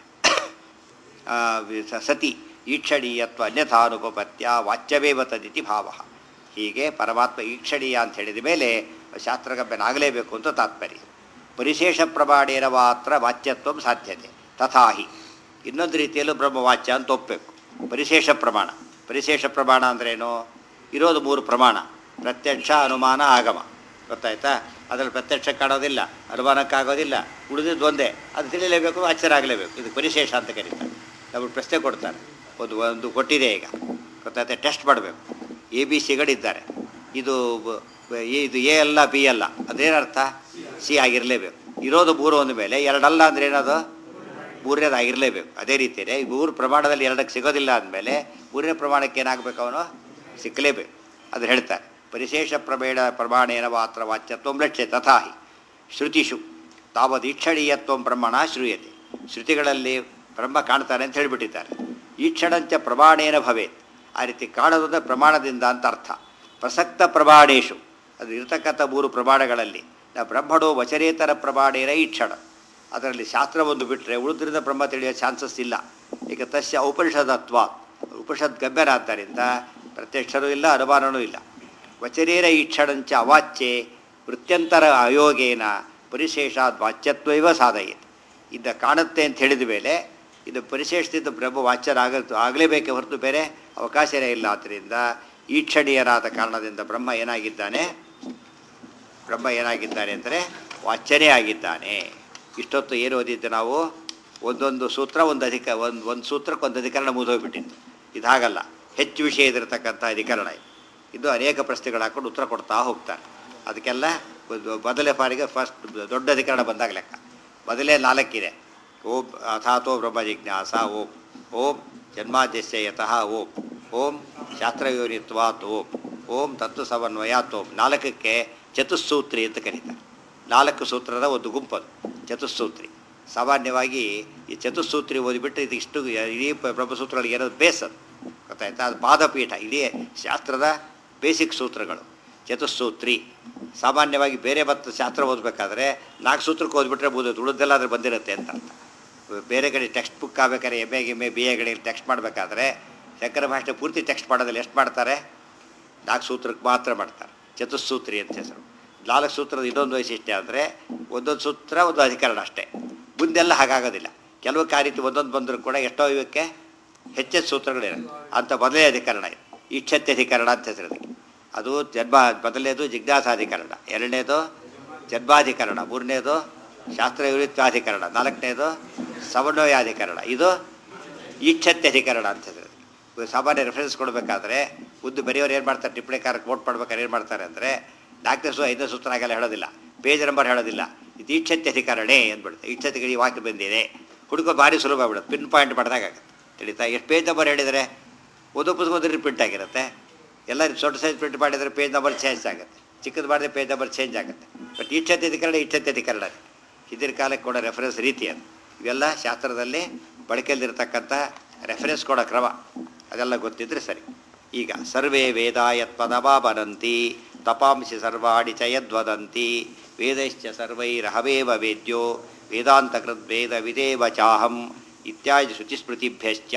ಆ, ವಿ- ಸ- ಸತಿ ಈಕ್ಷಣೀಯತ್ವ ಅನ್ಯಥಾನುಪಪತ್ಯ ವಾಚ್ಯವೇವ ತದಿತಿ ಭಾವ ಹೀಗೆ ಪರಮಾತ್ಮ ಈಕ್ಷಣೀಯ ಅಂತ ಹೇಳಿದ ಮೇಲೆ ಶಾಸ್ತ್ರಗಮ್ಯನಾಗಲೇಬೇಕು ಅಂತ ತಾತ್ಪರ್ಯ ಪರಿಶೇಷ ಪ್ರಮಾಣೇನ ಮಾತ್ರ ವಾಚ್ಯತ್ವ ಸಾಧ್ಯತೆ ತಥಾಹಿ ಇನ್ನೊಂದು ರೀತಿಯಲ್ಲೂ ಬ್ರಹ್ಮವಾಚ್ಯ ಅಂತ ಒಪ್ಪಬೇಕು ಪರಿಶೇಷ ಪ್ರಮಾಣ ಪರಿಶೇಷ ಪ್ರಮಾಣ ಅಂದ್ರೇನು ಇರೋದು ಮೂರು ಪ್ರಮಾಣ ಪ್ರತ್ಯಕ್ಷ ಅನುಮಾನ ಆಗಮ ಗೊತ್ತಾಯ್ತಾ ಅದರಲ್ಲಿ ಪ್ರತ್ಯಕ್ಷ ಕಾಣೋದಿಲ್ಲ ಅನುಮಾನಕ್ಕಾಗೋದಿಲ್ಲ ಉಳಿದಿದ್ದು ಒಂದೇ ಅದು ತಿಳಿಲೇಬೇಕು ಆಶ್ಚರ್ಯ ಇದು ಪರಿಶೇಷ ಅಂತ ಕರೀತಾರೆ ನಮಗೆ ಪ್ರಶ್ನೆ ಕೊಡ್ತಾರೆ ಒಂದು ಒಂದು ಕೊಟ್ಟಿದೆ ಈಗ ಗೊತ್ತಾಯ್ತಾ ಟೆಸ್ಟ್ ಮಾಡಬೇಕು ಎ ಬಿ ಸಿಗಳಿದ್ದಾರೆ ಇದು ಬ- ಬ- ಎ- ಇದು ಎ ಅಲ್ಲ ಬಿ ಅಲ್ಲ ಅದೇನರ್ಥ ಸಿ ಆಗಿರಲೇಬೇಕು ಇರೋದು ಮೂರು ಒಂದ ಮೇಲೆ ಎರಡಲ್ಲ ಅಂದ್ರೆ ಏನದು ಮೂರನೇದು ಆಗಿರಲೇಬೇಕು ಅದೇ ರೀತಿಯೇ ಈ ಮೂರು ಪ್ರಮಾಣದಲ್ಲಿ ಎರಡಕ್ಕೆ ಸಿಗೋದಿಲ್ಲ ಅಂದಮೇಲೆ ಮೂರನೇ ಪ್ರಮಾಣಕ್ಕೆ ಏನಾಗಬೇಕು ಅವನು ಸಿಕ್ಕಲೇಬೇಕು ಅದು ಹೇಳ್ತಾರೆ ಪರಿಶೇಷ ಪ್ರಮೇಣ ಪ್ರಮಾಣೇನ ಮಾತ್ರ ವಾಚ್ಯತ್ವ ಲಕ್ಷ್ಯ ತಥಾಹಿ ಶ್ರುತಿಷು ತಾವದೀಕ್ಷಣೀಯತ್ವ ಪ್ರಮಾಣ ಶ್ರೂಯತೆ ಶ್ರುತಿಗಳಲ್ಲಿ ಬ್ರಹ್ಮ ಕಾಣ್ತಾನೆ ಅಂತ ಹೇಳಿಬಿಟ್ಟಿದ್ದಾರೆ ಈಕ್ಷಣಂಚ ಪ್ರಮಾಣೇನ ಭವೇತ್ ಆ ರೀತಿ ಕಾಣೋದು ಅಂದರೆ ಪ್ರಮಾಣದಿಂದ ಅಂತ ಅರ್ಥ ಪ್ರಸಕ್ತ ಪ್ರಮಾಣೇಶು ಅದು ಇರತಕ್ಕಂಥ ಮೂರು ಪ್ರಮಾಣಗಳಲ್ಲಿ ನಾ ಬ್ರಹ್ಮಣೋ ವಚರೇತರ ಪ್ರಮಾಣೇನ ಈಕ್ಷಣ ಅದರಲ್ಲಿ ಶಾಸ್ತ್ರ ಒಂದು ಬಿಟ್ಟರೆ ಉಳಿದ್ರಿಂದ ಬ್ರಹ್ಮ ತಿಳಿಯೋ ಚಾನ್ಸಸ್ ಇಲ್ಲ ಈಗ ತಸ್ಯ ಔಪನಿಷದತ್ವ ಉಪನಿಷದ್ ಗಮ್ಯನಾದ್ದರಿಂದ ಪ್ರತ್ಯಕ್ಷನೂ ಇಲ್ಲ ಅನುಮಾನವೂ ಇಲ್ಲ ವಚರೇರ ಈಕ್ಷಣಂಚ ಅವಾಚ್ಯೆ ವೃತ್ಯಂತರ ಅಯೋಗೇನ ಪರಿಶೇಷಾದ್ ವಾಚ್ಯತ್ವೈವ ಸಾಧಯೇತ್ ಇದ್ದ ಕಾಣುತ್ತೆ ಅಂತ ಹೇಳಿದ ಮೇಲೆ ಇದು ಪರಿಶೇಷದಿಂದ ಬ್ರಹ್ಮ ವಾಚ್ಯರಾಗ ಆಗಲೇಬೇಕೆ ಹೊರತು ಬೇರೆ ಅವಕಾಶನೇ ಇಲ್ಲ ಆದ್ದರಿಂದ ಈಕ್ಷಣೀಯರಾದ ಕಾರಣದಿಂದ ಬ್ರಹ್ಮ ಏನಾಗಿದ್ದಾನೆ ಬ್ರಹ್ಮ ಏನಾಗಿದ್ದಾನೆ ಅಂದರೆ ವಾಚ್ಯನೇ ಆಗಿದ್ದಾನೆ ಇಷ್ಟೊತ್ತು ಏನು ಓದಿದ್ದು ನಾವು ಒಂದೊಂದು ಸೂತ್ರ ಒಂದು ಅಧಿಕ ಒಂದು ಒಂದು ಸೂತ್ರಕ್ಕೆ ಒಂದು ಅಧಿಕರಣ ಮುಗಿದೋಗ್ಬಿಟ್ಟಿತ್ತು ಇದು ಹಾಗಲ್ಲ ಹೆಚ್ಚು ವಿಷಯ ಇದಿರತಕ್ಕಂಥ ಅಧಿಕರಣ ಇದು ಇದು ಅನೇಕ ಪ್ರಶ್ನೆಗಳು ಹಾಕೊಂಡು ಉತ್ತರ ಕೊಡ್ತಾ ಹೋಗ್ತಾರೆ ಅದಕ್ಕೆಲ್ಲ ಒಂದು ಮೊದಲೇ ಬಾರಿಗೆ ಫಸ್ಟ್ ದೊಡ್ಡ ಅಧಿಕರಣ ಬಂದಾಗ ಲೆಕ್ಕ ಮೊದಲೇ ನಾಲ್ಕಿದೆ ಓಂ ಅಥಾತೋ ಬ್ರಹ್ಮ ಜಿಜ್ಞಾಸ ಓಂ ಓಂ ಜನ್ಮಾದ್ಯಸ್ಯ ಯತಃ ಓಂ ಓಂ ಶಾಸ್ತ್ರಯೋನಿತ್ವಾತ್ ಓಂ ಓಂ ತತ್ವ ಸಮನ್ವಯಾತ್ ಓಂ ನಾಲ್ಕಕ್ಕೆ ಚತುಸ್ಸೂತ್ರಿ ಅಂತ ಕರೀತಾರೆ ನಾಲ್ಕು ಸೂತ್ರದ ಒಂದು ಗುಂಪದು ಚತುಸ್ಸೂತ್ರಿ ಸಾಮಾನ್ಯವಾಗಿ ಈ ಚತುಸ್ಸೂತ್ರಿ ಓದಿಬಿಟ್ಟು ಇದು ಇಷ್ಟು ಇಡೀ ಪ- ಬ್ರಹ್ಮಸೂತ್ರಗಳಿಗೆ ಏನದು ಬೇಸ್ ಅದು ಗೊತ್ತಾಯ್ತಾ ಅದು ಪಾದಪೀಠ ಇಡೀ ಶಾಸ್ತ್ರದ ಬೇಸಿಕ್ ಸೂತ್ರಗಳು ಚತುಸ್ಸೂತ್ರಿ ಸಾಮಾನ್ಯವಾಗಿ ಬೇರೆ ಮತ್ತು ಶಾಸ್ತ್ರ ಓದಬೇಕಾದ್ರೆ ನಾಲ್ಕು ಸೂತ್ರಕ್ಕೆ ಓದ್ಬಿಟ್ರೆ ಬೋದು ಉಳಿದೆಲ್ಲ ಅದ್ರ ಬಂದಿರುತ್ತೆ ಅಂತ ಅರ್ಥ ಬೇರೆ ಕಡೆ ಟೆಕ್ಸ್ಟ್ ಬುಕ್ ಆಗ್ಬೇಕಾದ್ರೆ M A M A B ಎಗಳಿಗೆ ಟೆಕ್ಸ್ಟ್ ಮಾಡಬೇಕಾದ್ರೆ ಶಂಕರ ಭಾಷೆ ಪೂರ್ತಿ ಟೆಕ್ಸ್ಟ್ ಮಾಡೋದಲ್ಲಿ ಎಷ್ಟು ಮಾಡ್ತಾರೆ ನಾಲ್ಕು ಸೂತ್ರಕ್ಕೆ ಮಾತ್ರ ಮಾಡ್ತಾರೆ ಚತುಸ್ಸೂತ್ರಿ ಅಂತ ಹೆಸರು ನಾಲ್ಕು ಸೂತ್ರದ ಇನ್ನೊಂದು ವೈಶಿಷ್ಟ್ಯ ಅಂದರೆ ಒಂದೊಂದು ಸೂತ್ರ ಒಂದು ಅಧಿಕರಣ ಅಷ್ಟೇ ಮುಂದೆಲ್ಲ ಹಾಗಾಗೋದಿಲ್ಲ ಕೆಲವು ಕಾರ್ಯ ಒಂದೊಂದು ಬಂದರೂ ಕೂಡ ಎಷ್ಟೋ ಇವಕ್ಕೆ ಹೆಚ್ಚೆಚ್ಚು ಸೂತ್ರಗಳಿವೆ ಅಂತ ಮೊದಲೇ ಅಧಿಕರಣ ಇದು ಇಚ್ಛತ್ಯಧಿಕರಣ ಅಂತ ಹೆಸರು ಅದಕ್ಕೆ ಅದು ಜನ್ಮ ಮೊದಲನೇದು ಜಿಜ್ಞಾಸಾಧಿಕರಣ ಎರಡನೇದು ಜನ್ಮಾಧಿಕರಣ ಮೂರನೇದು ಶಾಸ್ತ್ರ ವಿರುತ್ವಾಧಿಕರಣ ನಾಲ್ಕನೇದು ಸಮನ್ವಯಾಧಿಕರಣ ಇದು ಈಕ್ಷತ್ಯಧಿಕರಣ ಅಂತ ಹೆಸರು ಅದಕ್ಕೆ. ಸಾಮಾನ್ಯ ರೆಫರೆನ್ಸ್ ಕೊಡಬೇಕಾದ್ರೆ ಉದ್ದು ಬರೆಯೋರು ಏನು ಮಾಡ್ತಾರೆ ಟಿಪ್ಪಣಿಕಾರ ಕೋಟ್ ಮಾಡ್ಬೇಕಾದ್ರೆ ಏನು ಮಾಡ್ತಾರೆ ಅಂದರೆ ನಾಲ್ಕನೇ ಸು ಐದನೇ ಸೂತ್ರ ಆಗೆಲ್ಲ ಹೇಳೋದಿಲ್ಲ ಪೇಜ್ ನಂಬರ್ ಹೇಳೋದಿಲ್ಲ ಇದು ಈಕ್ಷತ್ಯಧಿಕರಣೆ ಅಂದ್ಬಿಡುತ್ತೆ ಈಕ್ಷತಿಗೆ ವಾಕ್ಯ ಬಂದಿದೆ ಹುಡುಕೋ ಭಾರಿ ಸುಲಭ ಆಗ್ಬಿಡುತ್ತೆ ಪಿನ್ ಪಾಯಿಂಟ್ ಮಾಡಿದಾಗುತ್ತೆ ತಿಳಿತಾ ಎಷ್ಟು ಪೇಜ್ ನಂಬರ್ ಹೇಳಿದರೆ ಓದೋ ಪುಸ್ತಕ ಓದಿದ್ರೆ ಪ್ರಿಂಟ್ ಆಗಿರುತ್ತೆ ಎಲ್ಲ ದೊಡ್ಡ ಸೈಜ್ ಪ್ರಿಂಟ್ ಮಾಡಿದರೆ ಪೇಜ್ ನಂಬರ್ ಚೇಂಜ್ ಆಗುತ್ತೆ ಚಿಕ್ಕದು ಮಾಡಿದ್ರೆ ಪೇಜ್ ನಂಬರ್ ಚೇಂಜ್ ಆಗುತ್ತೆ ಬಟ್ ಈಕ್ಷತ್ಯಧಿಕರಣ ಈಕ್ಷತ್ಯಧಿಕರಣ ಹಿಂದಿನ ಕಾಲಕ್ಕೆ ಕೊಡೋ ರೆಫರೆನ್ಸ್ ರೀತಿ ಅದು ಇವೆಲ್ಲ ಶಾಸ್ತ್ರದಲ್ಲಿ ಬಳಕೆಯಲ್ಲಿರ್ತಕ್ಕಂಥ ರೆಫರೆನ್ಸ್ ಕೊಡೋ ಕ್ರಮ ಅದೆಲ್ಲ ಗೊತ್ತಿದ್ರೆ ಸರಿ ಈಗ ಸರ್ವೇ ವೇದ ಯತ್ಪದವಾಬನಂತಿ ತಪಾಂಸಿ ಸರ್ವಾಣಿ ಚ ಯದ್ವದಂತಿ ವೇದಶ್ಚ ಸರ್ವೈರಹವೇವ ವೇದ್ಯೋ ವೇದಾಂತಕೃತ್ ವೇದ ವಿದೇವ ಚಾಹಂ ಇತ್ಯಾದಿ ಶುಚಿಸ್ಮೃತಿಭ್ಯಶ್ಚ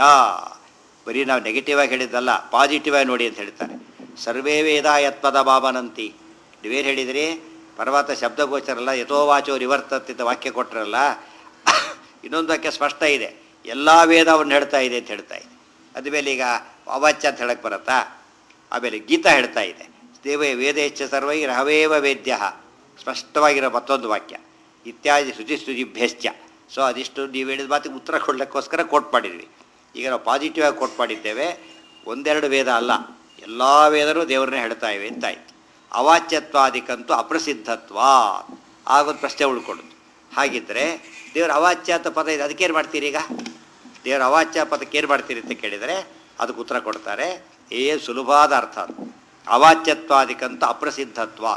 ಬರೀ ನಾವು ನೆಗೆಟಿವ್ ಆಗಿ ಹೇಳಿದ್ದಲ್ಲ ಪಾಸಿಟಿವ್ ಆಗಿ ನೋಡಿ ಅಂತ ಹೇಳ್ತಾರೆ ಸರ್ವೇ ವೇದ ಯತ್ಪದ ಬಾಬನಂತಿ ನೀವೇನು ಹೇಳಿದಿರಿ ಪರ್ವತ ಶಬ್ದಗೋಚರಲ್ಲ ಯಥೋವಾಚೋ ನಿವರ್ತಂತಿದ್ದ ವಾಕ್ಯ ಕೊಟ್ಟರಲ್ಲ ಇನ್ನೊಂದು ವಾಕ್ಯ ಸ್ಪಷ್ಟ ಇದೆ ಎಲ್ಲ ವೇದವನ್ನು ಹೇಳ್ತಾ ಇದೆ ಅಂತ ಹೇಳ್ತಾ ಇದೆ ಅದ್ಮೇಲೆ ಈಗ ಅವಾಚ್ಯ ಅಂತ ಹೇಳಕ್ಕೆ ಬರುತ್ತಾ ಆಮೇಲೆ ಗೀತಾ ಹೇಳ್ತಾ ಇದೆ ದೇವೇ ವೇದ ಹೆಚ್ಚ ಸರ್ವೈ ರಹವೇವ ವೇದ್ಯ ಸ್ಪಷ್ಟವಾಗಿರೋ ಮತ್ತೊಂದು ವಾಕ್ಯ ಇತ್ಯಾದಿ ಶುಚಿ ಶುಚಿಭ್ಯಶ್ಚ ಸೊ ಅದಿಷ್ಟು ನೀವು ಹೇಳಿದ ಮಾತಿಗೆ ಉತ್ತರ ಕೊಡಲಿಕ್ಕೋಸ್ಕರ ಕೋಟ್ ಮಾಡಿದ್ವಿ ಈಗ ನಾವು ಪಾಸಿಟಿವ್ ಆಗಿ ಕೋಟ್ ಮಾಡಿದ್ದೇವೆ ಒಂದೆರಡು ವೇದ ಅಲ್ಲ ಎಲ್ಲ ವೇದರು ದೇವರನ್ನೇ ಹೇಳ್ತಾ ಇವೆ ಅಂತಾಯ್ತು ಅವಾಚ್ಯತ್ವಾದಿಕಂತೂ ಅಪ್ರಸಿದ್ಧತ್ವ ಆಗೊಂದು ಪ್ರಶ್ನೆ ಉಳ್ಕೊಳ್ಳೋದು ಹಾಗಿದ್ದರೆ ದೇವರ ಅವಾಚ್ಯ ಅಂತ ಪದ ಇದೆ ಅದಕ್ಕೇನು ಮಾಡ್ತೀರಿ ಈಗ ದೇವರ ಅವಾಚ್ಯ ಪದಕ್ಕೆ ಏನು ಮಾಡ್ತೀರಿ ಅಂತ ಕೇಳಿದರೆ ಅದಕ್ಕೆ ಉತ್ತರ ಕೊಡ್ತಾರೆ ಏ ಸುಲಭವಾದ ಅರ್ಥ ಅದು ಅವಾಚ್ಯತ್ವಾದಿಕಂತ ಅಪ್ರಸಿದ್ಧತ್ವ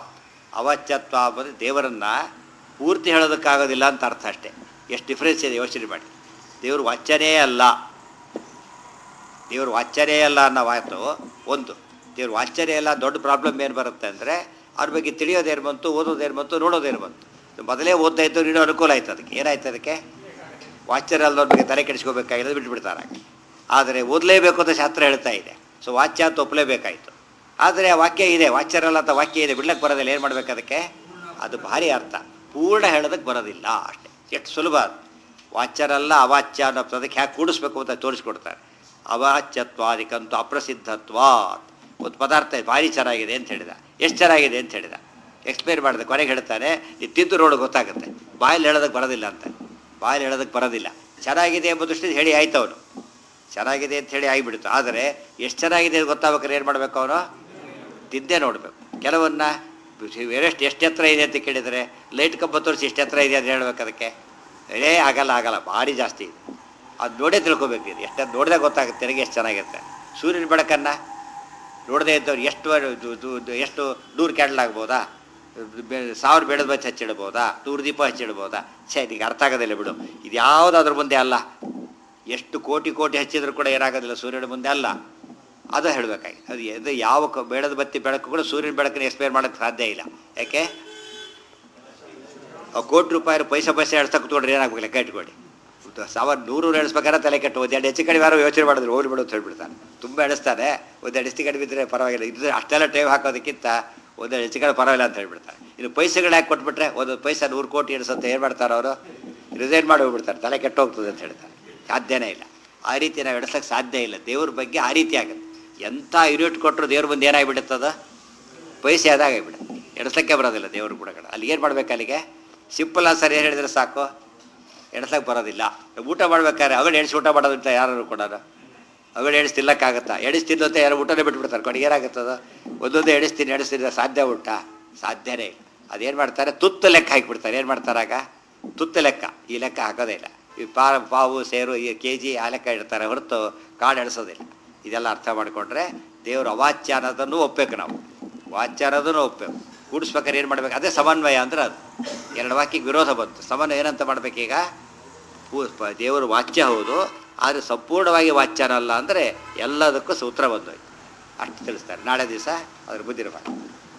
ಅವಾಚ್ಯತ್ವ ಅಂದರೆ ದೇವರನ್ನು ಪೂರ್ತಿ ಹೇಳೋದಕ್ಕಾಗೋದಿಲ್ಲ ಅಂತ ಅರ್ಥ ಅಷ್ಟೇ ಎಷ್ಟು ಡಿಫ್ರೆನ್ಸ್ ಇದೆ ಯೋಚನೆ ಮಾಡಿ ದೇವರು ವಾಚ್ಯನೇ ಅಲ್ಲ ದೇವರು ವಾಚ್ಯನೇ ಅಲ್ಲ ಅನ್ನೋ ಮಾತು ಒಂದು ದೇವ್ರು ವಾಚ್ಯನೇ ಅಲ್ಲ ದೊಡ್ಡ ಪ್ರಾಬ್ಲಮ್ ಏನು ಬರುತ್ತೆ ಅಂದರೆ ಅವ್ರ ಬಗ್ಗೆ ತಿಳಿಯೋದೇನು ಬಂತು ಓದೋದೇನು ಬಂತು ನೋಡೋದೇನು ಬಂತು ಮೊದಲೇ ಓದ್ತಾ ಇದ್ದು ನೀಡೋ ಅನುಕೂಲ ಆಯ್ತು ಅದಕ್ಕೆ ಏನಾಯ್ತು ಅದಕ್ಕೆ ವಾಚ್ಯರ ಅಲ್ಲದವ್ರ ಬಗ್ಗೆ ತಲೆ ಕೆಡಿಸ್ಕೋಬೇಕಾಗಿರೋದು ಬಿಟ್ಬಿಡ್ತಾರೆ ಆದರೆ ಓದಲೇಬೇಕು ಅಂತ ಶಾಸ್ತ್ರ ಹೇಳ್ತಾ ಇದೆ ಸೊ ವಾಚ್ಯ ಅಂತ ಒಪ್ಪಲೇಬೇಕಾಯಿತು ಆದರೆ ಆ ವಾಕ್ಯ ಇದೆ ವಾಚ್ಯರಲ್ಲ ಅಂತ ವಾಕ್ಯ ಇದೆ ಬಿಡ್ಲಕ್ಕೆ ಬರೋದಿಲ್ಲ ಏನು ಮಾಡ್ಬೇಕು ಅದಕ್ಕೆ ಅದು ಭಾರಿ ಅರ್ಥ ಪೂರ್ಣ ಹೇಳೋದಕ್ಕೆ ಬರೋದಿಲ್ಲ ಅಷ್ಟೇ ಎಷ್ಟು ಸುಲಭ ಅದು ವಾಚ್ಯರಲ್ಲ ಅವಾಚ್ಯ ಅನ್ನೋ ಅದಕ್ಕೆ ಹ್ಯಾಕೆ ಕೂಡಿಸ್ಬೇಕು ಅಂತ ತೋರಿಸ್ಕೊಡ್ತಾರೆ ಅವಾಚ್ಯತ್ವಾದಿಕಂತೂ ಅಪ್ರಸಿದ್ಧತ್ವ ಒಂದು ಪದಾರ್ಥ ಭಾರಿ ಚೆನ್ನಾಗಿದೆ ಅಂತ ಹೇಳಿದ ಎಷ್ಟು ಚೆನ್ನಾಗಿದೆ ಅಂತ ಹೇಳಿದ ಎಕ್ಸ್ಪ್ಲೇನ್ ಮಾಡಿದೆ ಕೊನೆಗೆ ಹೇಳ್ತಾನೆ ಇದು ತಿಂದು ನೋಡು ಗೊತ್ತಾಗುತ್ತೆ ಬಾಯಲ್ಲಿ ಹೇಳೋದಕ್ಕೆ ಬರೋದಿಲ್ಲ ಅಂತ ಬಾಯಲ್ಲಿ ಹೇಳೋದಕ್ಕೆ ಬರೋದಿಲ್ಲ ಚೆನ್ನಾಗಿದೆ ಎಂಬ ದೃಷ್ಟಿ ಹೇಳಿ ಆಯ್ತು ಅವನು ಚೆನ್ನಾಗಿದೆ ಅಂತ ಹೇಳಿ ಆಗಿಬಿಡ್ತು ಆದರೆ ಎಷ್ಟು ಚೆನ್ನಾಗಿದೆ ಅಂತ ಗೊತ್ತಾಗ್ಬೇಕಾದ್ರೆ ಏನು ಮಾಡಬೇಕು ಅವನು ತಿಂದೇ ನೋಡಬೇಕು ಕೆಲವನ್ನ ಎವರೆಸ್ಟ್ ಎಷ್ಟು ಎತ್ತರ ಇದೆ ಅಂತ ಕೇಳಿದರೆ ಲೈಟ್ ಕಂಬ ತೋರಿಸಿ ಎಷ್ಟು ಎತ್ತರ ಇದೆ ಅಂತ ಹೇಳ್ಬೇಕು ಅದಕ್ಕೆ ಏ ಆಗಲ್ಲ ಆಗಲ್ಲ ಭಾರಿ ಜಾಸ್ತಿ ಇದೆ ಅದು ನೋಡೇ ತಿಳ್ಕೊಬೇಕು ಇದು ಎಷ್ಟು ನೋಡಿದಾಗ ಗೊತ್ತಾಗುತ್ತೆ ನನಗೆ ಎಷ್ಟು ಚೆನ್ನಾಗಿರುತ್ತೆ ಸೂರ್ಯನ ಬೆಳಕನ್ನು ನೋಡದೇ ಇದ್ದವ್ರು ಎಷ್ಟು ದು- ದು- ದು- ಎಷ್ಟು ನೂರು ಕ್ಯಾಂಡಲ್ ಆಗ್ಬೋದಾ ಬೆ- ಸಾವಿರ ಬೆಳೆದ ಬಚ್ಚ ಹಚ್ಚಿಡ್ಬೋದಾ ನೂರು ದೀಪ ಹಚ್ಚಿಡ್ಬೋದಾ ಛೇ ಈಗ ಅರ್ಥ ಆಗೋದಿಲ್ಲ ಬಿಡು ಇದು ಯಾವುದಾದ್ರ ಮುಂದೆ ಅಲ್ಲ ಎಷ್ಟು ಕೋಟಿ ಕೋಟಿ ಹಚ್ಚಿದ್ರು ಕೂಡ ಏನಾಗೋದಿಲ್ಲ ಸೂರ್ಯನ ಮುಂದೆ ಅಲ್ಲ ಅದು ಹೇಳಬೇಕಾಗಿ ಅದು ಇದು ಯಾವ ಕ- ಬೆಳೆದ ಬತ್ತಿ ಬೆಳಕು ಕೂಡ ಸೂರ್ಯನ ಬೆಳಕನ್ನು ಎಕ್ಸ್ಪೈರ್ ಮಾಡೋಕ್ಕೆ ಸಾಧ್ಯ ಇಲ್ಲ ಯಾಕೆ ಆ ಕೋಟಿ ರೂಪಾಯಿ ಪೈಸೆ ಪೈಸೆ ಎಳ್ಸಕ್ಕೆ ಕೂತ್ಕೊಂಡ್ರೆ ಏನಾಗಬೇಕು ಲೆಕ್ಕ ಇಟ್ಕೊಳ್ಳಿ ಸಾವಿರ ನೂರು ಎಣಿಸ್ಬೇಕಾದ್ರೆ ತಲೆ ಕೆಟ್ಟು ಒಂದೆರಡು ಹೆಚ್ಚು ಕಡಿಮೆ ಯಾರು ಯೋಚನೆ ಮಾಡಿದ್ರು ಹೋಗ್ಲಿ ಬಿಡು ಅಂತ ಹೇಳ್ಬಿಡ್ತಾನೆ ತುಂಬ ಎಣಿಸ್ತಾನೆ ಒಂದೆರಡು ಹೆಚ್ಚು ಕಡಿಮೆ ಇದ್ದರೆ ಪರವಾಗಿಲ್ಲ ಇದ್ರೆ ಅಷ್ಟೆಲ್ಲ ಟೈಮ್ ಹಾಕೋದಕ್ಕಿಂತ ಒಂದೆರಡು ಹೆಚ್ಚು ಕಡಿಮೆ ಪರವಾಗಿಲ್ಲ ಅಂತ ಹೇಳ್ಬಿಡ್ತಾರೆ ಇನ್ನು ಪೈಸೆಗಳು ಯಾಕೆ ಕೊಟ್ಬಿಟ್ರೆ ಒಂದು ಪೈಸೆ ನೂರು ಕೋಟಿ ಎಣಿಸುತ್ತೆ ಏನು ಮಾಡ್ತಾರೆ ಅವರು ರಿಸೈನ್ ಮಾಡಿ ಹೋಗ್ಬಿಡ್ತಾರೆ ತಲೆ ಕೆಟ್ಟು ಹೋಗ್ತದೆ ಅಂತ ಹೇಳ್ತಾರೆ ಸಾಧ್ಯನೇ ಇಲ್ಲ ಆ ರೀತಿ ನಾವು ಎಣಿಸೋಕ್ಕೆ ಸಾಧ್ಯ ಇಲ್ಲ ದೇವ್ರ ಬಗ್ಗೆ ಆ ರೀತಿ ಆಗುತ್ತೆ ಎಂಥ ಯೂನಿಟ್ ಕೊಟ್ಟರು ದೇವ್ರ ಮುಂದೆ ಏನಾಗಿಬಿಡುತ್ತದ ಪೈಸೆ ಅದಾಗಿಬಿಡುತ್ತೆ ಎಣಿಸೋಕ್ಕೆ ಬರೋದಿಲ್ಲ ದೇವ್ರ ಗುಣಗಳು ಅಲ್ಲಿ ಏನು ಮಾಡ್ಬೇಕು ಅಲ್ಲಿಗೆ ಸಿಂಪಲ್ ಆನ್ಸರ್ ಏನು ಹೇಳಿದ್ರೆ ಸಾಕು ಎಣಿಸಕ್ಕೆ ಬರೋದಿಲ್ಲ ಊಟ ಮಾಡ್ಬೇಕಾದ್ರೆ ಅಗಳು ಎಣಿಸಿ ಊಟ ಮಾಡೋದು ಅಂತ ಯಾರು ಕೊಡೋದು ಅಗಳು ಎಣಿಸಿ ತಿನ್ನಕ್ಕಾಗತ್ತಾ ಎಣಿಸಿ ತಿನ್ನೋಂತ ಯಾರು ಊಟನೇ ಬಿಟ್ಬಿಡ್ತಾರೆ ಕೊನೆಗೆ ಏನಾಗುತ್ತದ ಒಂದೊಂದೇ ಎಣಿಸ್ತೀನಿ ಎಣಿಸ್ತೀನಿ ಸಾಧ್ಯ ಊಟ ಸಾಧ್ಯನೇ ಇಲ್ಲ ಅದೇನು ಮಾಡ್ತಾರೆ ತುತ್ತು ಲೆಕ್ಕ ಹಾಕಿಬಿಡ್ತಾರೆ ಏನು ಮಾಡ್ತಾರಾಗ ತುತ್ತು ಲೆಕ್ಕ ಈ ಲೆಕ್ಕ ಹಾಕೋದೇ ಇಲ್ಲ ಈ ಪಾ ಪಾವು ಸೇರು ಈ ಕೆ ಜಿ ಆ ಲೆಕ್ಕ ಇಡ್ತಾರೆ ಹೊರತು ಕಾಡು ಎಣಿಸೋದಿಲ್ಲ ಇದೆಲ್ಲ ಅರ್ಥ ಮಾಡಿಕೊಂಡ್ರೆ ದೇವರು ಅವಾಚ್ಯ ಅನ್ನೋದನ್ನು ಒಪ್ಪಬೇಕು ನಾವು ವಾಚ್ಯ ಅನ್ನೋದನ್ನು ಒಪ್ಪಬೇಕು ಕೂಡಿಸ್ಬೇಕಾದ್ರೆ ಏನು ಮಾಡ್ಬೇಕು ಅದೇ ಸಮನ್ವಯ ಅಂದ್ರೆ ಅದು ಎರಡು ವಾಕ್ಯಕ್ಕೆ ವಿರೋಧ ಬಂತು ಸಮನ್ವಯ ಏನಂತ ಮಾಡ್ಬೇಕೀಗ ಪೂ ಪ- ದೇವರು ವಾಚ್ಯ ಹೌದು ಆದರೆ ಸಂಪೂರ್ಣವಾಗಿ ವಾಚ್ಯನಲ್ಲ ಅಂದರೆ ಎಲ್ಲದಕ್ಕೂ ಸೂತ್ರ ಬಂದೋಯ್ತು ಅಷ್ಟು ತಿಳಿಸ್ತಾರೆ ನಾಳೆ ದಿವಸ ಅದ್ರ ಬುದ್ಧಿರಬೇಕು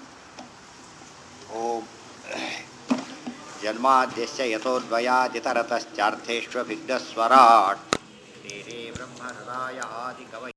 ಓಂ ಜನ್ಮಾದ್ಯಶ್ಚ ಯಥೋದ್ವಯಾದಿತರತಶ್ಚಾರ್ಥೇಶ್ವ ವಿಘ್ನಸ್ವರಾಟ್ ದೇಹೇ ಬ್ರಹ್ಮ ಹೃದಯ ಆದಿ ಕವೈ